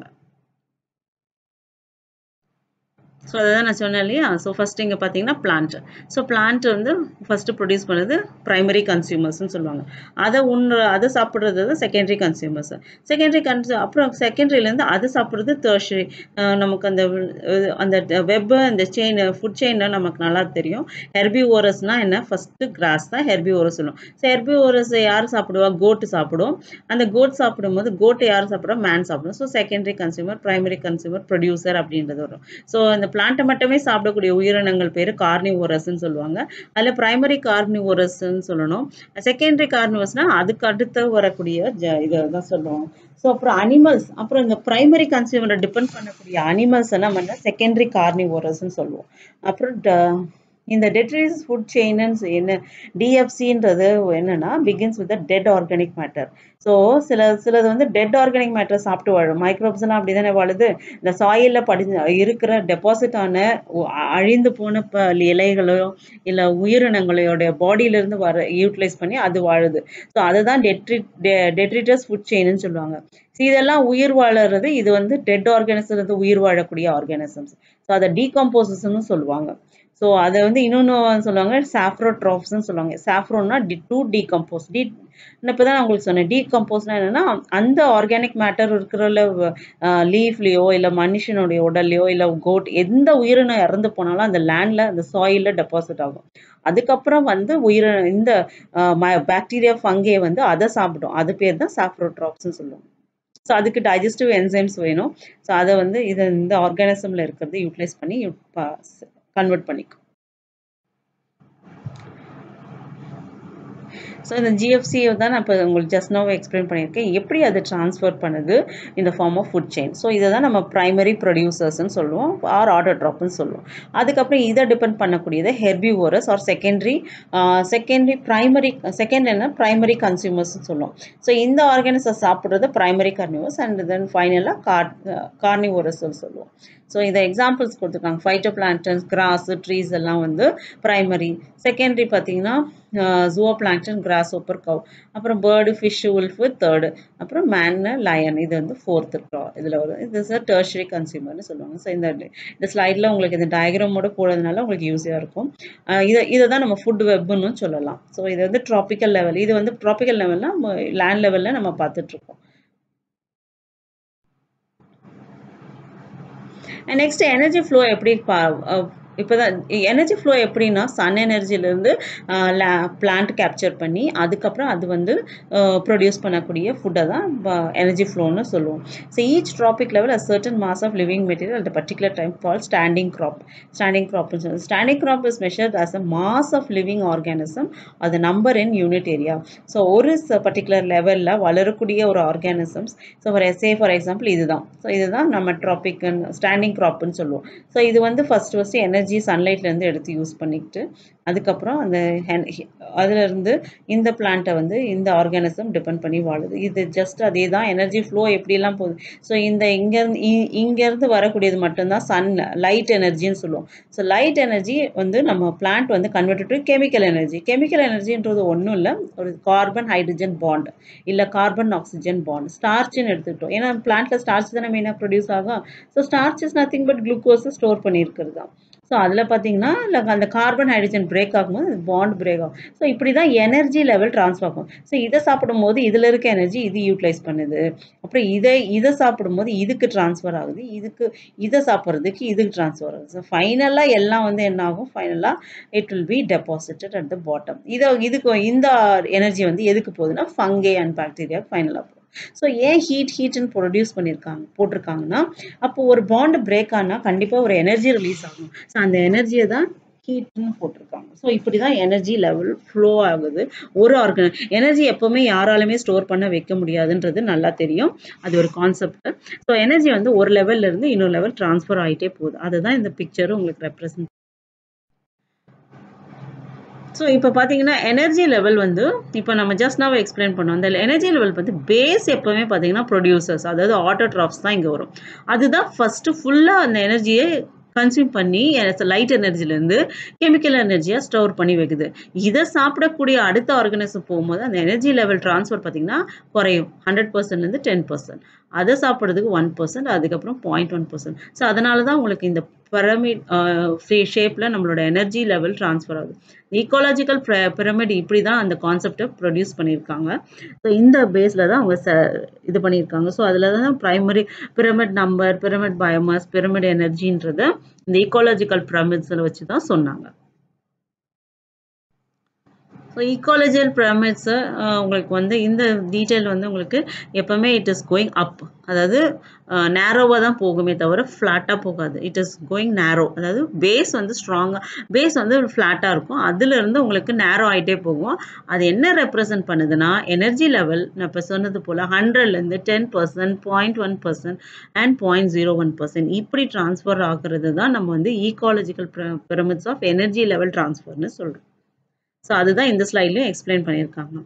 ஸோ அதை தான் நான் சொன்னேன் இல்லையா ஸோ ஃபஸ்ட் இங்கே பார்த்தீங்கன்னா பிளான்ட் ஸோ பிளான்ட் வந்து ஃபஸ்ட்டு ப்ரொடியூஸ் பண்ணுறது ப்ரைமரி கன்சியூமர்ஸ்னு சொல்லுவாங்க அதை உண்ண அதை சாப்பிட்றது தான் செகண்டரி கன்சியூமர்ஸ் செகண்டரி கன்சூ அப்புறம் செகண்டரியிலேருந்து அதை சாப்பிட்றது தேர்ஷரி நமக்கு அந்த அந்த வெப்பு அந்த செயின் ஃபுட் செயினில் நமக்கு நல்லா தெரியும் ஹெர்பி ஓரஸ்னால் என்ன ஃபஸ்ட்டு கிராஸ் தான் ஹெர்பி ஓரஸ் சொல்லுவோம் ஸோ ஹெர்பி ஓரஸ் யார் சாப்பிடுவா கோட்டு சாப்பிடும் அந்த கோட் சாப்பிடும்போது கோட்டு யார் சாப்பிடுவா மேன் சாப்பிடும் so secondary consumer primary consumer producer அப்படின்றது வரும் ஸோ அந்த பிளான்ட்டை மட்டுமே சாப்பிடக்கூடிய உயிரினங்கள் பேர் கார்னிவோரஸ்ன்னு சொல்லுவாங்க அதில் பிரைமரி கார்னிவோரஸ்ன்னு சொல்லணும் செகண்டரி கார்னிவர்ஸ்னால் அதுக்கு அடுத்து வரக்கூடிய ஜ இதை தான் சொல்லுவோம் ஸோ அப்புறம் அனிமல்ஸ் அப்புறம் இந்த பிரைமரி கன்சியூமரை டிபெண்ட் பண்ணக்கூடிய அனிமல்ஸ் எல்லாம் வந்து செகண்டரி கார்னிவோரஸ்ன்னு சொல்லுவோம் அப்புறம் இந்த டெட்ரிஸ் ஃபுட் செயின்னு என்ன டிஎஃப்சின்றது என்னன்னா begins with dead organic matter so சில சிலது வந்து டெட் ஆர்கானிக் மேட்டர் சாப்பிட்டு வாழும் மைக்ரோப்ஸ் எல்லாம் அப்படி தானே வாழுது இந்த சாயிலில் படி இருக்கிற டெபாசிட் ஆன அழிந்து போன இலைகளோ இல்லை உயிரினங்களோடைய பாடியிலேருந்து வர யூட்டிலைஸ் பண்ணி அது வாழுது ஸோ அதுதான் டெட்ரி டெட்ரிட்டஸ் ஃபுட் செயின்னு சொல்லுவாங்க ஸோ இதெல்லாம் உயிர் வாழறது இது வந்து டெட் ஆர்கானிசம் உயிர் வாழக்கூடிய ஆர்கானிசம்ஸ் ஸோ அதை டீகம்போசஸ்ன்னு சொல்லுவாங்க ஸோ அதை வந்து இன்னொன்று சொல்லுவாங்க சாஃப்ரோட்ராப்ஸ்ன்னு சொல்லுவாங்க சாஃப்ரோன்னா டி டூ டீகம்போஸ் டி இப்போ தான் உங்களுக்கு சொன்னேன் டீகம்போஸ்னா என்னென்னா அந்த ஆர்கானிக் மேட்டர் இருக்கிற லீஃப்லேயோ இல்லை மனுஷனுடைய உடல்லையோ இல்லை கோட் எந்த உயிரினம் இறந்து போனாலும் அந்த லேண்டில் அந்த சாயிலில் டெபாசிட் ஆகும் அதுக்கப்புறம் வந்து உயிர இந்த பாக்டீரியா ஃபங்கே வந்து அதை சாப்பிடும் அது பேர் தான் சாஃப்ரோட்ராப்ஸ்ன்னு சொல்லுவாங்க ஸோ அதுக்கு டைஜஸ்டிவ் என்சைம்ஸ் வேணும் ஸோ அதை வந்து இதை இந்த ஆர்கானிசமில் இருக்கிறது யூட்டிலைஸ் பண்ணி கன்வெர்ட் பண்ணிக்கும் ஸோ இந்த ஜிஎஃப்சியை தான் நான் இப்போ உங்களுக்கு ஜஸ்ட் நோவை எக்ஸ்பிளைன் பண்ணியிருக்கேன் எப்படி அது ட்ரான்ஸ்ஃபர் பண்ணுது இந்த form of food chain so இதை தான் நம்ம ப்ரைமரி ப்ரொடியூசர்ஸ்னு சொல்லுவோம் ஆர் ஆர்டர் ட்ராப்னு சொல்லுவோம் அதுக்கப்புறம் இதை டிபெண்ட் பண்ணக்கூடியது herbivores are secondary secondary primary second என்ன ப்ரைமரி கன்சியூமர்ஸ்னு சொல்லுவோம் ஸோ இந்த ஆர்கானிசை சாப்பிட்றது ப்ரைமரி கார்னிவர்ஸ் அண்ட் தென் ஃபைனலாக கார் கார்னிவோரஸ் சொல்லுவோம் ஸோ இதை எக்ஸாம்பிள்ஸ் கொடுத்துருக்காங்க ஃபைட்டோ பிளான்டன்ஸ் கிராஸ் ட்ரீஸ் எல்லாம் வந்து ப்ரைமரி செகண்டரி பார்த்தீங்கன்னா ஜுவோ பிளான்டன் கிராஸ் ஓப்பர் கவ் அப்புறம் பேர்டு ஃபிஷ் உல்ஃபு தேர்டு அப்புறம் மேன் லயன் இது வந்து ஃபோர்த்து இதில் வரும் இது இஸ் டெர்ஷரி கன்சியூமர்னு சொல்லுவாங்க ஸோ இந்த இந்த ஸ்லைடில் உங்களுக்கு இந்த டயக்ராமோட போடுறதுனால உங்களுக்கு யூஸியாக இருக்கும் இதை இதை தான் நம்ம ஃபுட் வெப்புன்னு சொல்லலாம் ஸோ இது வந்து ட்ராபிக்கல் லெவல் இது வந்து ட்ராபிக்கல் லெவலில் நம்ம லேண்ட் லெவலில் நம்ம பார்த்துட்ருக்கோம் அண்ட் நெக்ஸ்ட் எனர்ஜி ஃப்ளோ எப்படி பா இப்போ தான் எனர்ஜி ஃப்ளோ எப்படின்னா சன் எனர்ஜிலேருந்து பிளான்ட் கேப்சர் பண்ணி அதுக்கப்புறம் அது வந்து ப்ரொடியூஸ் பண்ணக்கூடிய ஃபுட்டை தான் எனர்ஜி ஃப்ளோன்னு சொல்லுவோம் so each trophic level a certain mass of living material at particular time call standing crop standing க்ராப்னு சொல்லுவோம் standing crop is measured as a mass of living organism அது number in unit area so ஒரு particular லெவலில் வளரக்கூடிய ஒரு organisms so for எஸ்ஏ for example இதுதான் so இதுதான் நம்ம ட்ராபிக் ஸ்டாண்டிங் க்ராப்னு சொல்லுவோம் ஸோ இது வந்து ஃபஸ்ட் ஃபஸ்ட்டு எனர்ஜி எனர்ஜி சன்லைட்லேருந்து எடுத்து யூஸ் பண்ணிக்கிட்டு அதுக்கப்புறம் அந்த அதுலேருந்து இந்த பிளான்ட்டை வந்து இந்த ஆர்கானிசம் டிபெண்ட் பண்ணி வாழுது இது ஜஸ்ட் அதே தான் எனர்ஜி ஃப்ளோ எப்படிலாம் போகுது ஸோ இந்த இங்கேருந்து இங்கேருந்து வரக்கூடியது மட்டும்தான் சன் லைட் எனர்ஜின்னு சொல்லுவோம் ஸோ லைட் எனர்ஜி வந்து நம்ம பிளான்ட் வந்து convert to chemical energy chemical எனர்ஜின்றது ஒன்றும் இல்லை ஒரு கார்பன் ஹைட்ரஜன் பாண்ட் இல்லை கார்பன் ஆக்சிஜன் பாண்ட் ஸ்டார்ச்னு எடுத்துக்கிட்டோம் ஏன்னா பிளான்ட்ல ஸ்டார்ச் தானே மெயினாக ப்ரொடியூஸ் ஆகும் so starch is nothing but குளுக்கோஸை ஸ்டோர் பண்ணியிருக்கிறது தான் ஸோ அதில் பார்த்தீங்கன்னா அந்த கார்பன் ஹைட்ரஜன் பிரேக் ஆகும்போது பாண்ட் பிரேக் ஆகும் ஸோ இப்படி தான் எனர்ஜி லெவல் ட்ரான்ஸ்ஃபர் ஆகும் ஸோ இதை சாப்பிடும்போது இதில் இருக்க எனர்ஜி இது யூட்டிலைஸ் பண்ணுது அப்புறம் இதை இதை சாப்பிடும்போது இதுக்கு ட்ரான்ஸ்ஃபர் ஆகுது இதுக்கு இதை சாப்பிட்றதுக்கு இதுக்கு ட்ரான்ஸ்ஃபர் ஆகுது ஸோ ஃபைனலாக எல்லாம் வந்து என்ன ஆகும் ஃபைனலாக it will be deposited at the bottom இதை இதுக்கு இந்த எனர்ஜி வந்து எதுக்கு போகுதுன்னா ஃபங்கே அண்ட் பாக்டீரியா ஃபைனலாக போகும் ஸோ ஏன் ஹீட் ஹீட்னு ப்ரொடியூஸ் பண்ணியிருக்காங்க போட்டிருக்காங்கன்னா அப்போ ஒரு பாண்ட் பிரேக் ஆனால் கண்டிப்பாக ஒரு எனர்ஜி ரிலீஸ் ஆகும் ஸோ அந்த எனர்ஜியை தான் ஹீட்னு போட்டிருக்காங்க ஸோ இப்படி தான் எனர்ஜி லெவல் ஃப்ளோ ஆகுது ஒரு ஆர்கன் எனர்ஜி எப்போவுமே யாராலுமே ஸ்டோர் பண்ண வைக்க முடியாதுன்றது நல்லா தெரியும் அது ஒரு கான்செப்ட் ஸோ எனர்ஜி வந்து ஒரு லெவல்ல இருந்து இன்னொரு லெவல் ட்ரான்ஸ்ஃபர் ஆகிட்டே போகுது அதுதான் இந்த பிக்சரும் உங்களுக்கு ரெப்ரசன்ட் ஸோ இப்போ பார்த்தீங்கன்னா எனர்ஜி லெவல் வந்து இப்போ நம்ம ஜஸ்ட் நாவ் எக்ஸ்பிளைன் பண்ணோம் அந்த எனர்ஜி லெவல் வந்து பேஸ் எப்போவுமே பார்த்தீங்கன்னா ப்ரொடியூசர்ஸ் அதாவது ஆட்டோட்ராப்ஸ் தான் இங்கே வரும் அதுதான் ஃபஸ்ட்டு ஃபுல்லாக அந்த எனர்ஜியை கன்சியூம் பண்ணி லைட் எனர்ஜிலேருந்து கெமிக்கல் எனர்ஜியாக ஸ்டோர் பண்ணி வைக்குது இதை சாப்பிடக்கூடிய அடுத்த ஆர்கனைசம் போகும்போது அந்த எனர்ஜி லெவல் ட்ரான்ஸ்ஃபர் பார்த்தீங்கன்னா குறையும் ஹண்ட்ரட் பர்சன்ட்லேருந்து டென் பர்சன்ட் அதை சாப்பிட்றதுக்கு ஒன் பர்சன்ட் அதுக்கப்புறம் பாயிண்ட் ஒன் பர்சன்ட் ஸோ அதனால தான் உங்களுக்கு இந்த பிரமிட் ஷேப்பில் நம்மளோட எனர்ஜி லெவல் ட்ரான்ஸ்ஃபர் ஆகுது ஈக்காலஜிக்கல் பிரமிட் இப்படி தான் அந்த கான்செப்டை ப்ரொடியூஸ் பண்ணியிருக்காங்க ஸோ இந்த பேஸில் தான் அவங்க ச இது பண்ணியிருக்காங்க ஸோ அதில் தான் primary pyramid number pyramid biomass pyramid எனர்ஜின்றத இந்த ஈக்காலஜிக்கல் பிரமிட்ஸில் வச்சு தான் சொன்னாங்க ஸோ ஈக்காலஜியல் பிரமிட்ஸு உங்களுக்கு வந்து இந்த டீட்டெயில் வந்து உங்களுக்கு எப்போவுமே இட் இஸ் கோயிங் அப் அதாவது நேரோவாக தான் போகுமே தவிர ஃப்ளாட்டாக போகாது இட் இஸ் கோயிங் நேரோ அதாவது பேஸ் வந்து ஸ்ட்ராங்காக பேஸ் வந்து ஃப்ளாட்டாக இருக்கும் அதுலேருந்து உங்களுக்கு நேரோ ஆகிட்டே போகும் அது என்ன ரெப்ரசன்ட் பண்ணுதுன்னா எனர்ஜி லெவல் நான் இப்போ சொன்னது போல் ஹண்ட்ரட்லேருந்து ten percent point one percent and point zero one percent இப்படி ட்ரான்ஸ்ஃபர் ஆகுறது தான் நம்ம வந்து ecological pyramids of energy level ட்ரான்ஸ்ஃபர்னு சொல்கிறோம் ஸோ அதுதான் இந்த ஸ்லைட்லையும் எக்ஸ்பிளைன் பண்ணியிருக்காங்க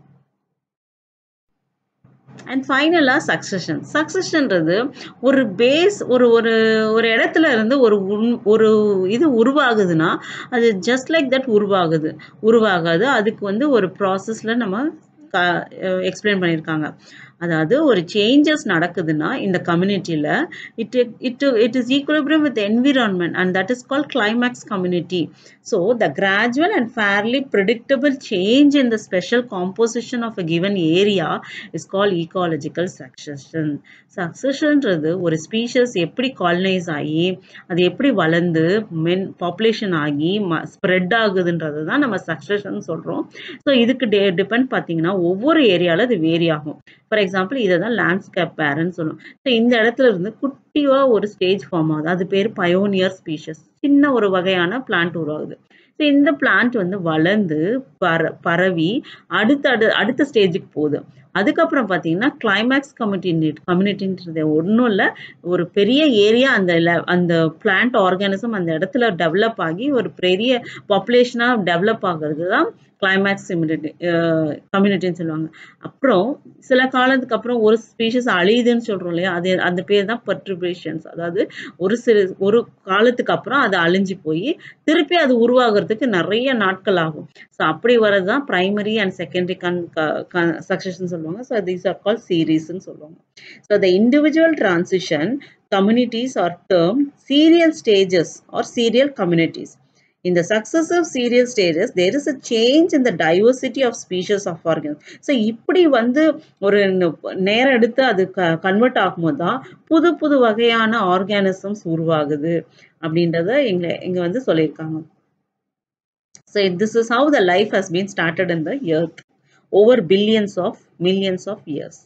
அண்ட் ஃபைனலாக சக்ஸஷன் சக்ஸஷன்றது ஒரு பேஸ் ஒரு ஒரு ஒரு இடத்துல இருந்து ஒரு ஒரு இது உருவாகுதுன்னா அது ஜஸ்ட் லைக் தட் உருவாகுது உருவாகாது அதுக்கு வந்து ஒரு ப்ராசஸில் நம்ம எக்ஸ்பிளைன் பண்ணியிருக்காங்க அதாவது ஒரு சேஞ்சஸ் நடக்குதுன்னா இந்த கம்யூனிட்டியில் it it it is equilibrium with environment and that is call climax community so the gradual and fairly predictable change in the special composition of a given area is call ecological succession சக்சஷன்றது ஒரு species எப்படி colonise ஆகி அது எப்படி வளர்ந்து மென் population ஆகி ம spread ஆகுதுன்றது தான் நம்ம சக்சஷன் சொல்கிறோம் ஸோ இதுக்கு டே டிபெண்ட் பார்த்தீங்கன்னா ஒவ்வொரு ஏரியாவில் அது வேரி ஆகும் ஃபார் எக்ஸாம்பிள் இதை தான் லேண்ட்ஸ்கேப் பேரன்னு சொல்லுவோம் ஸோ இந்த இடத்துல இருந்து குட்டியாக ஒரு ஸ்டேஜ் ஃபார்ம் ஆகுது அது பேர் பயோனியர் ஸ்பீஷஸ் சின்ன ஒரு வகையான பிளான்ட் உருவாகுது ஸோ இந்த பிளான்ட் வந்து வளர்ந்து பர பரவி அடுத்த அடு அடுத்த ஸ்டேஜுக்கு போகுது அதுக்கப்புறம் பார்த்தீங்கன்னா கிளைமேக்ஸ் கம்யூனிட்டி கம்யூனிட்டின்றது ஒன்றும் இல்லை ஒரு பெரிய ஏரியா அந்த அந்த பிளான்ட் ஆர்கானிசம் அந்த இடத்துல டெவலப் ஆகி ஒரு பெரிய பாப்புலேஷனாக டெவலப் ஆகிறது தான் கிளைமேக்ஸ் இம்யூனிட்டி கம்யூனிட்டின்னு சொல்லுவாங்க அப்புறம் சில காலத்துக்கு அப்புறம் ஒரு ஸ்பீஷஸ் அழியுதுன்னு சொல்கிறோம் இல்லையா அது அந்த பேர் தான் பர்ட்ரிபேஷன்ஸ் அதாவது ஒரு சில ஒரு காலத்துக்கு அப்புறம் அது அழிஞ்சு போய் திருப்பி அது உருவாகிறதுக்கு நிறைய நாட்கள் ஆகும் ஸோ அப்படி வரது தான் ப்ரைமரி அண்ட் செகண்டரி கன் சக்சஷன் சொல்லுவாங்க ஸோ தீஸ் ஆர் கால் சீரீஸ்ன்னு சொல்லுவாங்க so the individual transition communities are termed serial stages or serial communities In the successive serial stages, there is a change in the diversity of species of organisms. So இப்படி வந்து ஒரு நேரம் எடுத்து அது convert ஆகும்போது தான் புது புது வகையான ஆர்கானிசம்ஸ் உருவாகுது அப்படின்றத இங்க இங்க வந்து சொல்லியிருக்காங்க so this is how the life has been started in the earth over billions of millions of years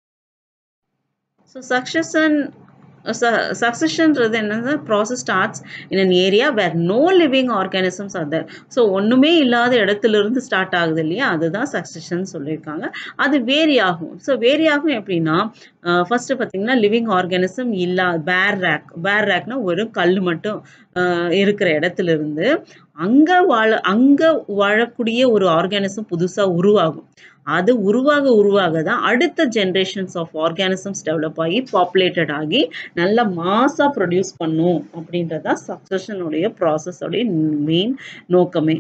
so succession சக்சஷன்ன்றது என்னன்னா process starts in an area where no living organisms are there so ஒன்றுமே இல்லாத இடத்துல இருந்து start ஆகுது இல்லையா அதுதான் succession சொல்லியிருக்காங்க அது வேரி ஆகும் ஸோ வேரி ஆகும் எப்படின்னா ஃபர்ஸ்ட் பார்த்தீங்கன்னா லிவிங் ஆர்கானிசம் இல்லா பேர் ரேக் பேர் ரேக்னா ஒரு கல் மட்டும் இருக்கிற இடத்துல இருந்து அங்க வாழ அங்க வாழக்கூடிய ஒரு ஆர்கானிசம் புதுசா உருவாகும் அது உருவாக உருவாக தான் அடுத்த ஜென்ரேஷன்ஸ் ஆஃப் ஆர்கானிசம்ஸ் டெவலப் ஆகி பாப்புலேட்டட் ஆகி நல்ல மாஸா ப்ரொடியூஸ் பண்ணும் அப்படின்றதா சக்சஷனுடைய ப்ராசஸோடைய மெயின் நோக்கமே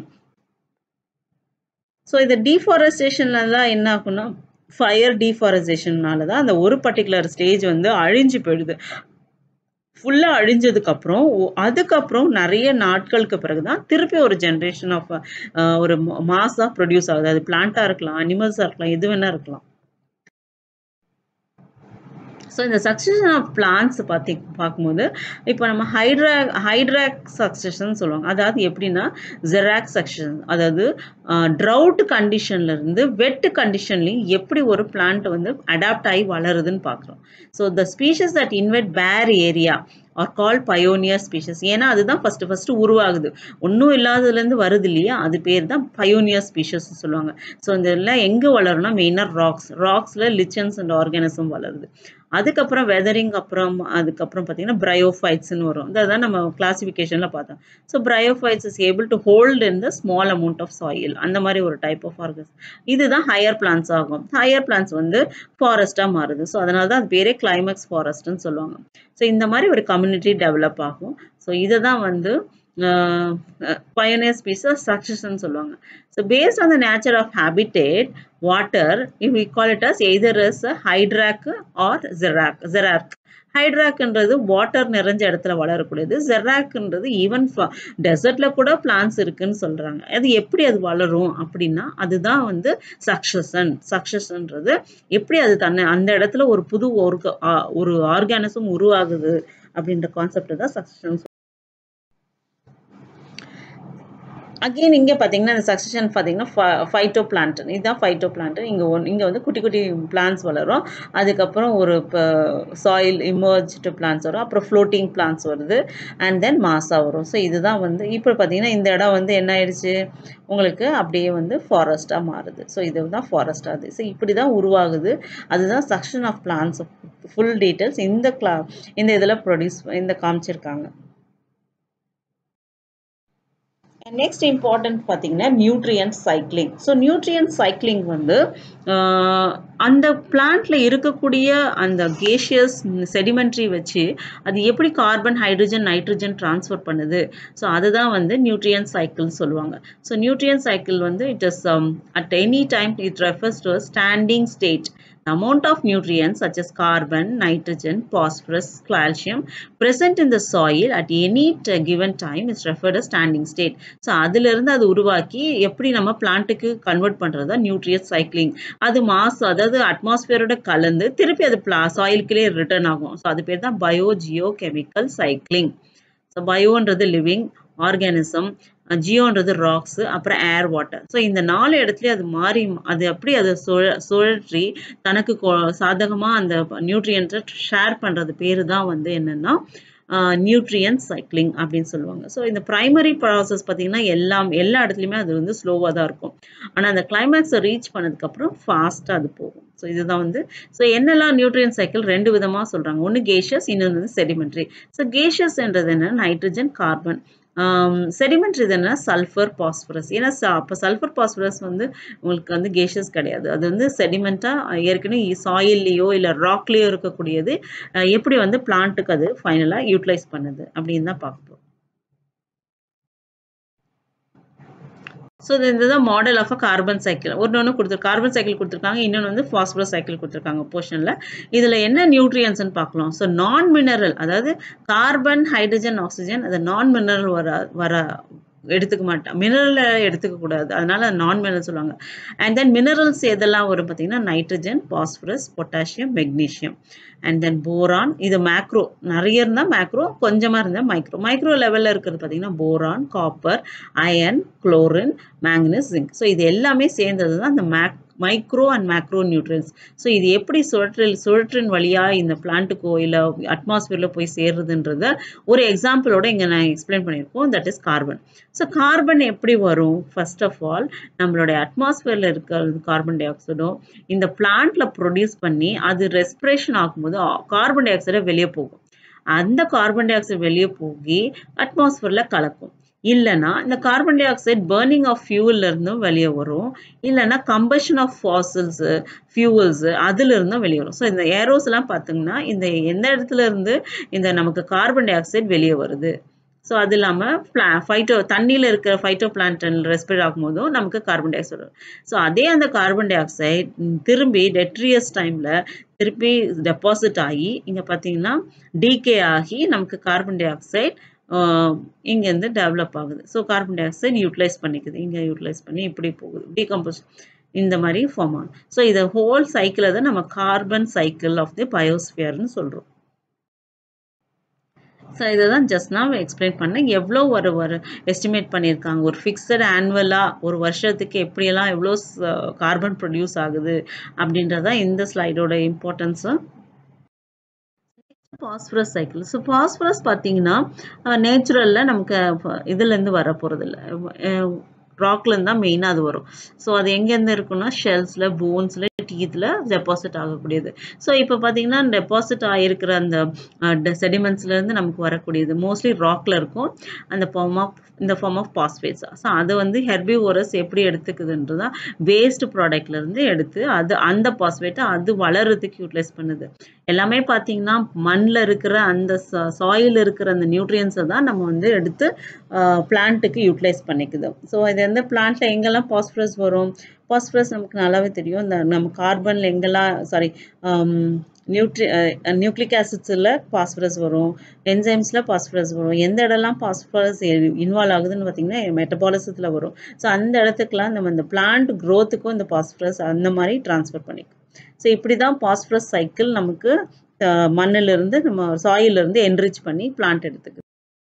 ஸோ இந்த டீஃபாரஸ்டேஷன்ல தான் என்ன ஆகும்னா ஃபயர் டீஃபாரஸ்டேஷன்னால தான் அந்த ஒரு பர்டிகுலர் ஸ்டேஜ் வந்து அழிஞ்சு போயிடுது ஃபுல்லாக அழிஞ்சதுக்கு அப்புறம் அதுக்கப்புறம் நிறைய நாட்களுக்கு பிறகு தான் திருப்பி ஒரு ஜென்ரேஷன் ஆஃப் ஒரு மாஸாக ப்ரொடியூஸ் ஆகுது அது பிளான்ட்டாக இருக்கலாம் அனிமல்ஸாக இருக்கலாம் எது வேணா இருக்கலாம் ஸோ இந்த சக்சஷன் ஆஃப் பிளான்ஸ் பார்த்தி பார்க்கும்போது இப்போ நம்ம ஹைட்ரா ஹைட்ராக் சக்சஷன் சொல்லுவாங்க அதாவது எப்படின்னா ஜெராக் சக்சஷன் அதாவது ட்ரவுட் கண்டிஷன்ல இருந்து வெட் கண்டிஷன்லையும் எப்படி ஒரு பிளான்ட் வந்து அடாப்ட் ஆகி வளருதுன்னு பார்க்குறோம் so the species that invade bare area are call pioneer species ஏன்னா அதுதான் ஃபர்ஸ்ட் ஃபர்ஸ்ட் உருவாகுது ஒன்றும் இல்லாததுலேருந்து வருது இல்லையா அது பேர் தான் பயோனியர் ஸ்பீஷஸ் சொல்லுவாங்க ஸோ இதெல்லாம் எங்கே வளரும்னா மெயினாக ராக்ஸ் ராக்ஸில் லிச்சன்ஸ் அண்ட் ஆர்கானிசம் வளருது அதுக்கப்புறம் வெதரிங் அப்புறம் அதுக்கப்புறம் பார்த்தீங்கன்னா பிரையோஃபைட்ஸ்னு வரும் அதான் நம்ம கிளாசிஃபிகேஷனில் பார்த்தோம் so bryophytes is able to hold in the small amount of soil அந்த மாதிரி ஒரு டைப் ஆஃப் ஆர்கன்ஸ் இதுதான் ஹையர் பிளான்ஸ் ஆகும் ஹையர் பிளான்ஸ் வந்து ஃபாரஸ்ட்டாக மாறுது ஸோ அதனால தான் அது பேரே கிளைமேக்ஸ் ஃபாரஸ்ட்னு சொல்லுவாங்க ஸோ இந்த மாதிரி ஒரு கம்யூனிட்டி டெவலப் ஆகும் ஸோ இதை தான் வந்து pioneer species succession சொல்லுவாங்க so based on the nature of habitat water if we call it as either as a hydrac or xerac xerac ஹைட்ராக்ன்றது வாட்டர் நிறைஞ்ச இடத்துல வளரக்கூடியது ஜெராக்ன்றது ஈவன் டெசர்ட்ல கூட பிளான்ஸ் இருக்குன்னு சொல்றாங்க அது எப்படி அது வளரும் அப்படின்னா அதுதான் வந்து சக்சஷன் சக்சஷன்ன்றது எப்படி அது தன்னை அந்த இடத்துல ஒரு புது ஒரு ஆர்கானிசம் உருவாகுது அப்படின்ற கான்செப்ட் தான் சக்சஷன் அகெயின் இங்கே பார்த்தீங்கன்னா இந்த சக்சஷன் பார்த்தீங்கன்னா ஃபைட்டோ பிளான்ட் இதுதான் ஃபைட்டோ பிளான்ட் இங்கே ஒன் இங்கே வந்து குட்டி குட்டி பிளான்ஸ் வளரும் அதுக்கப்புறம் ஒரு இப்போ சாயில் இமர்ஜ்டு பிளான்ஸ் வரும் அப்புறம் ஃப்ளோட்டிங் பிளான்ஸ் வருது அண்ட் தென் மாசா வரும் ஸோ இதுதான் வந்து இப்போ பார்த்தீங்கன்னா இந்த இடம் வந்து என்ன ஆயிடுச்சு உங்களுக்கு அப்படியே வந்து ஃபாரஸ்ட்டாக மாறுது ஸோ இது தான் ஃபாரஸ்ட் ஆகுது ஸோ இப்படி தான் உருவாகுது அதுதான் succession of plants full details இந்த கிளா இந்த இதில் ப்ரொடியூஸ் இந்த காமிச்சிருக்காங்க நெக்ஸ்ட் இம்பார்ட்டன்ட் பார்த்தீங்கன்னா nutrient cycling so nutrient cycling வந்து அந்த பிளான்ட்ல இருக்கக்கூடிய அந்த கேஷியஸ் செடிமெண்ட்ரி வச்சு அது எப்படி கார்பன் ஹைட்ரஜன் நைட்ரஜன் டிரான்ஸ்ஃபர் பண்ணுது ஸோ அதுதான் வந்து நியூட்ரியன் சைக்கிள் சொல்லுவாங்க ஸோ நியூட்ரியன் சைக்கிள் வந்து it is at any time it refers to standing state The amount of nutrients such as carbon, nitrogen, phosphorus, calcium present in the soil at any given time is referred as standing state. So அதிலிருந்து அது உருவாக்கி எப்படி நம்ம பிளான்ட்டுக்கு convert பண்ணுறது தான் nutritious cycling அது மாசு அதாவது அட்மாஸ்பியரோட கலந்து திருப்பி அது பிளா சாயிலுக்குள்ளே ரிட்டர்ன் ஆகும் ஸோ அது பேர் தான் biogeochemical cycling so பயோன்றது லிவிங் ஆர்கானிசம் ஜியோன்றது ராக்ஸ் அப்புறம் ஏர் வாட்டர் ஸோ இந்த நாலு இடத்துலயும் அது மாறி அது அப்படி அதை சுழ சுழற்றி தனக்கு சாதகமாக அந்த நியூட்ரியன்ட்டை ஷேர் பண்ணுறது பேர் தான் வந்து என்னன்னா நியூட்ரியன் சைக்கிளிங் அப்படின்னு சொல்லுவாங்க ஸோ இந்த ப்ரைமரி ப்ராசஸ் பார்த்தீங்கன்னா எல்லாம் எல்லா இடத்துலையுமே அது வந்து ஸ்லோவாக தான் இருக்கும் ஆனால் அந்த கிளைமேக்ஸை ரீச் பண்ணதுக்கப்புறம் ஃபாஸ்ட்டாக அது போகும் ஸோ இதுதான் வந்து ஸோ என்னெல்லாம் நியூட்ரியன் சைக்கிள் ரெண்டு விதமாக சொல்கிறாங்க ஒன்று கேஷியஸ் இன்னொன்று வந்து செடிமெண்ட்ரி ஸோ கேஷியஸ்ன்றது என்ன நைட்ரஜன் கார்பன் செடிமெண்ட்ரி இது என்ன சல்ஃபர் பாஸ்பரஸ் ஏன்னா அப்போ சல்ஃபர் பாஸ்பரஸ் வந்து உங்களுக்கு வந்து கேஷியஸ் கிடையாது அது வந்து செடிமெண்ட்டாக ஏற்கனவே சாயில்லையோ இல்லை ராக்லேயோ இருக்கக்கூடியது எப்படி வந்து பிளான்ட்டுக்கு அது ஃபைனலாக யூட்டிலைஸ் பண்ணுது அப்படின்னு தான் பார்க்க போகிறோம் ஸோ இது இதுதான் model of a carbon cycle ஒன்று ஒன்று கொடுத்துரு கார்பன் சைக்கிள் கொடுத்துருக்காங்க இன்னொன்று வந்து ஃபாஸ்பரஸ் சைக்கிள் கொடுத்துருக்காங்க போர்ஷனில் இதில் என்ன நியூட்ரியன்ஸ்னு பார்க்கலாம் ஸோ நான் மினரல் அதாவது கார்பன் ஹைட்ரஜன் ஆக்சிஜன் அது நான் மினரல் வர வர எடுத்துக்க மாட்டான் மினரலை எடுத்துக்க கூடாது அதனால நான் மினரல் சொல்லுவாங்க அண்ட் தென் மினரல்ஸ் எதெல்லாம் வரும் பார்த்தீங்கன்னா nitrogen phosphorus potassium magnesium and then boron இது மேக்ரோ நிறைய இருந்தால் மேக்ரோ கொஞ்சமாக இருந்தால் மைக்ரோ மைக்ரோ லெவலில் இருக்கிறது பார்த்தீங்கன்னா boron copper iron chlorine manganese zinc so இது எல்லாமே சேர்ந்தது தான் அந்த மேக் micro and macro nutrients so இது எப்படி சுழற்றில் சுழற்றின் வழியாக இந்த பிளான்ட்டுக்கோ இல்லை அட்மாஸ்பியரில் போய் சேர்றதுன்றத ஒரு எக்ஸாம்பிளோட இங்கே நான் எக்ஸ்பிளைன் பண்ணியிருக்கோம் that is carbon so carbon எப்படி வரும் ஃபர்ஸ்ட் ஆஃப் ஆல் நம்மளுடைய அட்மாஸ்பியரில் இருக்கிற கார்பன் டை ஆக்சைடும் இந்த பிளான்ட்ல ப்ரொடியூஸ் பண்ணி அது ரெஸ்பிரேஷன் ஆகும்போது கார்பன் டை ஆக்சைடை வெளியே போகும் அந்த கார்பன் டை ஆக்சைடு வெளியே போகி அட்மாஸ்பியரில் கலக்கும் இல்லைன்னா இந்த carbon dioxide burning of ஃபியூவல்ல இருந்தும் வெளியே வரும் இல்லைன்னா கம்பஷன் ஆஃப் ஃபாசில்ஸ் ஃபியூவல்ஸ் அதுல இருந்தும் வெளியே வரும் ஸோ இந்த ஏரோஸ் எல்லாம் பார்த்தீங்கன்னா இந்த எந்த இடத்துல இருந்து இந்த நமக்கு கார்பன் டை ஆக்சைடு வெளியே வருது ஸோ அது இல்லாமல் பிளா ஃபைட்டோ தண்ணியில் இருக்கிற ஃபைட்டோ பிளான்டன் ரெஸ்பிரேட் ஆகும்போதும் நமக்கு கார்பன் டை ஆக்சைடு வரும் ஸோ அதே அந்த கார்பன் டை ஆக்சைடு திரும்பி டெட்ரியஸ் டைமில் திருப்பி டெபாசிட் ஆகி இங்கே பார்த்தீங்கன்னா டிகே ஆகி நமக்கு கார்பன் டை ஆக்சைடு இங்கேருந்து டெவலப் ஆகுது so carbon dioxide utilise பண்ணிக்குது இங்கே யூட்டிலைஸ் பண்ணி இப்படி போகுது டீகம்போஸ் இந்த மாதிரி ஃபார்ம் ஆகும் ஸோ இதை ஹோல் சைக்கிளை தான் நம்ம கார்பன் சைக்கிள் ஆஃப் தி பயோஸ்பியர்னு சொல்கிறோம் ஸோ இதை தான் ஜஸ்ட் நான் எக்ஸ்பிளைன் பண்ணேன் எவ்வளோ ஒரு ஒரு எஸ்டிமேட் பண்ணியிருக்காங்க ஒரு ஃபிக்ஸட் ஆனுவலாக ஒரு வருஷத்துக்கு எப்படியெல்லாம் எவ்வளோ கார்பன் ப்ரொடியூஸ் ஆகுது அப்படின்றதான் இந்த ஸ்லைடோட இம்பார்ட்டன்ஸு பாஸ்பரஸ் சைக்கிள் ஸோ பாஸ்பரஸ் பார்த்தீங்கன்னா நேச்சுரலில் நமக்கு இதுலேருந்து வர போகிறது இல்லை ராக்லேருந்து தான் மெயினாக அது வரும் ஸோ அது எங்கேருந்து இருக்குன்னா ஷெல்ஸில் போன்ஸில் டீத்தில் டெபாசிட் ஆகக்கூடியது ஸோ இப்போ பார்த்தீங்கன்னா டெபாசிட் ஆகிருக்கிற அந்த செடிமெண்ட்ஸ்லேருந்து நமக்கு வரக்கூடியது மோஸ்ட்லி ராக்ல இருக்கும் அந்த ஃபார்ம் ஆஃப் இந்த ஃபார்ம் ஆஃப் பாஸ்பேட்ஸ் ஸோ அதை வந்து ஹெர்பிவோரஸ் எப்படி எடுத்துக்குதுன்றதா வேஸ்ட் ப்ராடக்ட்லேருந்து எடுத்து அது அந்த பாஸ்பேட்டை அது வளர்றதுக்கு யூட்டிலைஸ் பண்ணுது எல்லாமே பார்த்தீங்கன்னா மண்ணில் இருக்கிற அந்த சாயில் இருக்கிற அந்த நியூட்ரியன்ஸை தான் நம்ம வந்து எடுத்து பிளான்ட்டுக்கு யூட்டிலைஸ் பண்ணிக்குது ஸோ இது வந்து பிளான்ட்டில் எங்கெல்லாம் பாஸ்பரஸ் வரும் பாஸ்பரஸ் நமக்கு நல்லாவே தெரியும் இந்த நம்ம கார்பனில் எங்கெல்லாம் சாரி நியூட்ரி நியூக்ளிக் ஆசிட்ஸில் பாஸ்பரஸ் வரும் என்சைம்ஸில் பாஸ்பரஸ் வரும் எந்த இடம்லாம் பாஸ்பரஸ் இன்வால்வ் ஆகுதுன்னு பார்த்தீங்கன்னா மெட்டபாலிசத்தில் வரும் ஸோ அந்த இடத்துக்குலாம் நம்ம இந்த பிளான்ட் க்ரோத்துக்கும் இந்த பாஸ்பரஸ் அந்த மாதிரி ட்ரான்ஸ்ஃபர் பண்ணிக்கும் ஸோ இப்படி தான் பாஸ்பரஸ் சைக்கிள் நமக்கு மண்ணிலிருந்து நம்ம சாயிலிருந்து என்ரிச் பண்ணி பிளான்ட் எடுத்துக்குது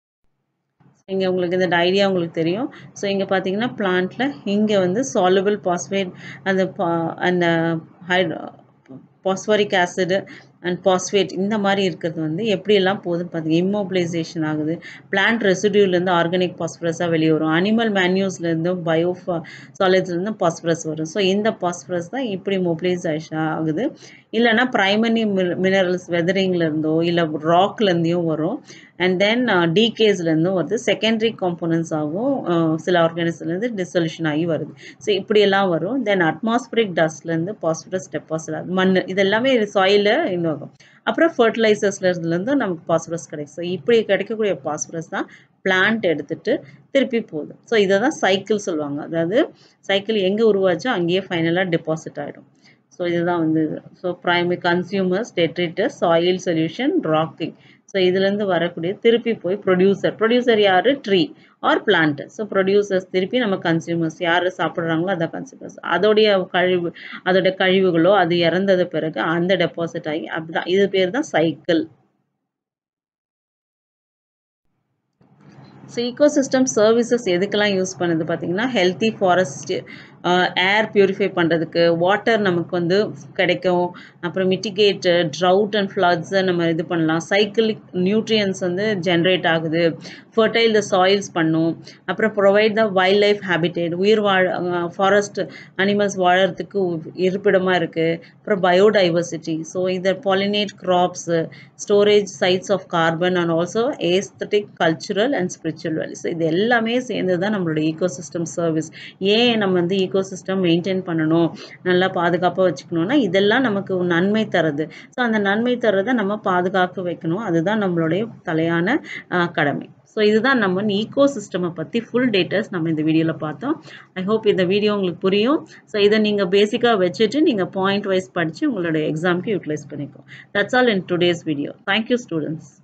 இங்கே உங்களுக்கு இந்த ஐடியா உங்களுக்கு தெரியும் ஸோ இங்கே பார்த்தீங்கன்னா பிளான்ட்டில் இங்கே வந்து சாலுபிள் பாஸ்பேட் அந்த அந்த hydro phosphoric acid and phosphate இந்த மாதிரி இருக்கிறது வந்து எப்படியெல்லாம் போகுதுன்னு பார்த்தீங்க இம்மோபிலைசேஷன் ஆகுது பிளான்ட் ரெசிடியூலேருந்து ஆர்கானிக் பாஸ்பரஸாக வெளியே வரும் அனிமல் மேன்யூஸ்லேருந்து பயோ சாலிட்ஸ்லேருந்து பாஸ்பரஸ் வரும் ஸோ இந்த பாஸ்பரஸ் தான் இப்படி மொபிலைசேஷன் ஆகுது இல்லைன்னா ப்ரைமரி மினரல்ஸ் வெதரிங்லேருந்தோ இல்லை ராக்லேருந்தையும் வரும் அண்ட் தென் டிகேஸ்லேருந்தும் வருது செகண்டரி காம்போனன்ஸ் ஆகும் சில ஆர்கானிஸ்லேருந்து டிசொல்யூஷன் ஆகி வருது ஸோ இப்படியெல்லாம் வரும் தென் அட்மாஸ்பரிக் டஸ்ட்லேருந்து பாஸ்பரஸ் டெபாசிட் ஆகுது மண் இதெல்லாமே சாயிலில் இன்னும் அப்புறம் ஃபர்டிலைசர்ஸ்லேருந்து நமக்கு பாஸ்பரஸ் கிடைக்கும் ஸோ இப்படி கிடைக்கக்கூடிய பாஸ்பரஸ் தான் பிளான்ட் எடுத்துட்டு திருப்பி போகுது ஸோ இதை தான் சைக்கிள் சொல்லுவாங்க அதாவது சைக்கிள் எங்கே உருவாச்சோ அங்கேயே ஃபைனலாக டெபாசிட் ஆகிடும் ஸோ இதுதான் வந்து so primary consumers detritus soil solution rocking so இதுலேருந்து வரக்கூடிய திருப்பி போய் ப்ரொடியூசர் ப்ரொடியூசர் யார் tree or plant so producers திருப்பி நம்ம கன்சியூமர்ஸ் யார் சாப்பிட்றாங்களோ அதான் கன்சியூமர்ஸ் அதோடைய கழிவு அதோட கழிவுகளோ அது இறந்தது பிறகு அந்த டெபாசிட் ஆகி அப்படிதான் இது பேர் தான் சைக்கிள் ஸோ ஈகோசிஸ்டம் சர்வீசஸ் எதுக்கெல்லாம் யூஸ் பண்ணுது பார்த்தீங்கன்னா ஹெல்த்தி ஃபாரஸ்ட் ஏர் பியூரிஃபை பண்ணுறதுக்கு வாட்டர் நமக்கு வந்து கிடைக்கும் அப்புறம் மிட்டிகேட் ட்ரவுட் அண்ட் ஃப்ளட்ஸை நம்ம இது பண்ணலாம் சைக்கிளிக் நியூட்ரியன்ஸ் வந்து ஜென்ரேட் ஆகுது ஃபர்டைல் த சாயில்ஸ் பண்ணும் அப்புறம் provide the wildlife habitat உயிர் வாழ் ஃபாரஸ்ட் அனிமல்ஸ் வாழறதுக்கு இருப்பிடமாக இருக்குது அப்புறம் பயோடைவர்சிட்டி ஸோ இதை pollinate crops storage sites of carbon and also aesthetic cultural and spiritual values இது எல்லாமே சேர்ந்து தான் நம்மளோட ஈகோசிஸ்டம் சர்வீஸ் ஏன் நம்ம வந்து ஈகோசிஸ்டம் மெயின்டைன் பண்ணணும் நல்லா பாதுகாப்பாக வச்சுக்கணும்னா இதெல்லாம் நமக்கு நன்மை தருது ஸோ அந்த நன்மை தரதை நம்ம பாதுகாக்க வைக்கணும் அதுதான் நம்மளுடைய தலையான கடமை ஸோ இதுதான் நம்ம ஈகோ சிஸ்டமை பற்றி ஃபுல் டேட்டாஸ் நம்ம இந்த வீடியோவில் பார்த்தோம் ஐ ஹோப் இந்த வீடியோ உங்களுக்கு புரியும் ஸோ இதை நீங்கள் பேசிக்காக வச்சுட்டு நீங்கள் பாயிண்ட் வைஸ் படித்து உங்களோட எக்ஸாம்க்கு யூட்டிலைஸ் பண்ணிக்கோ that's all in today's video thank you students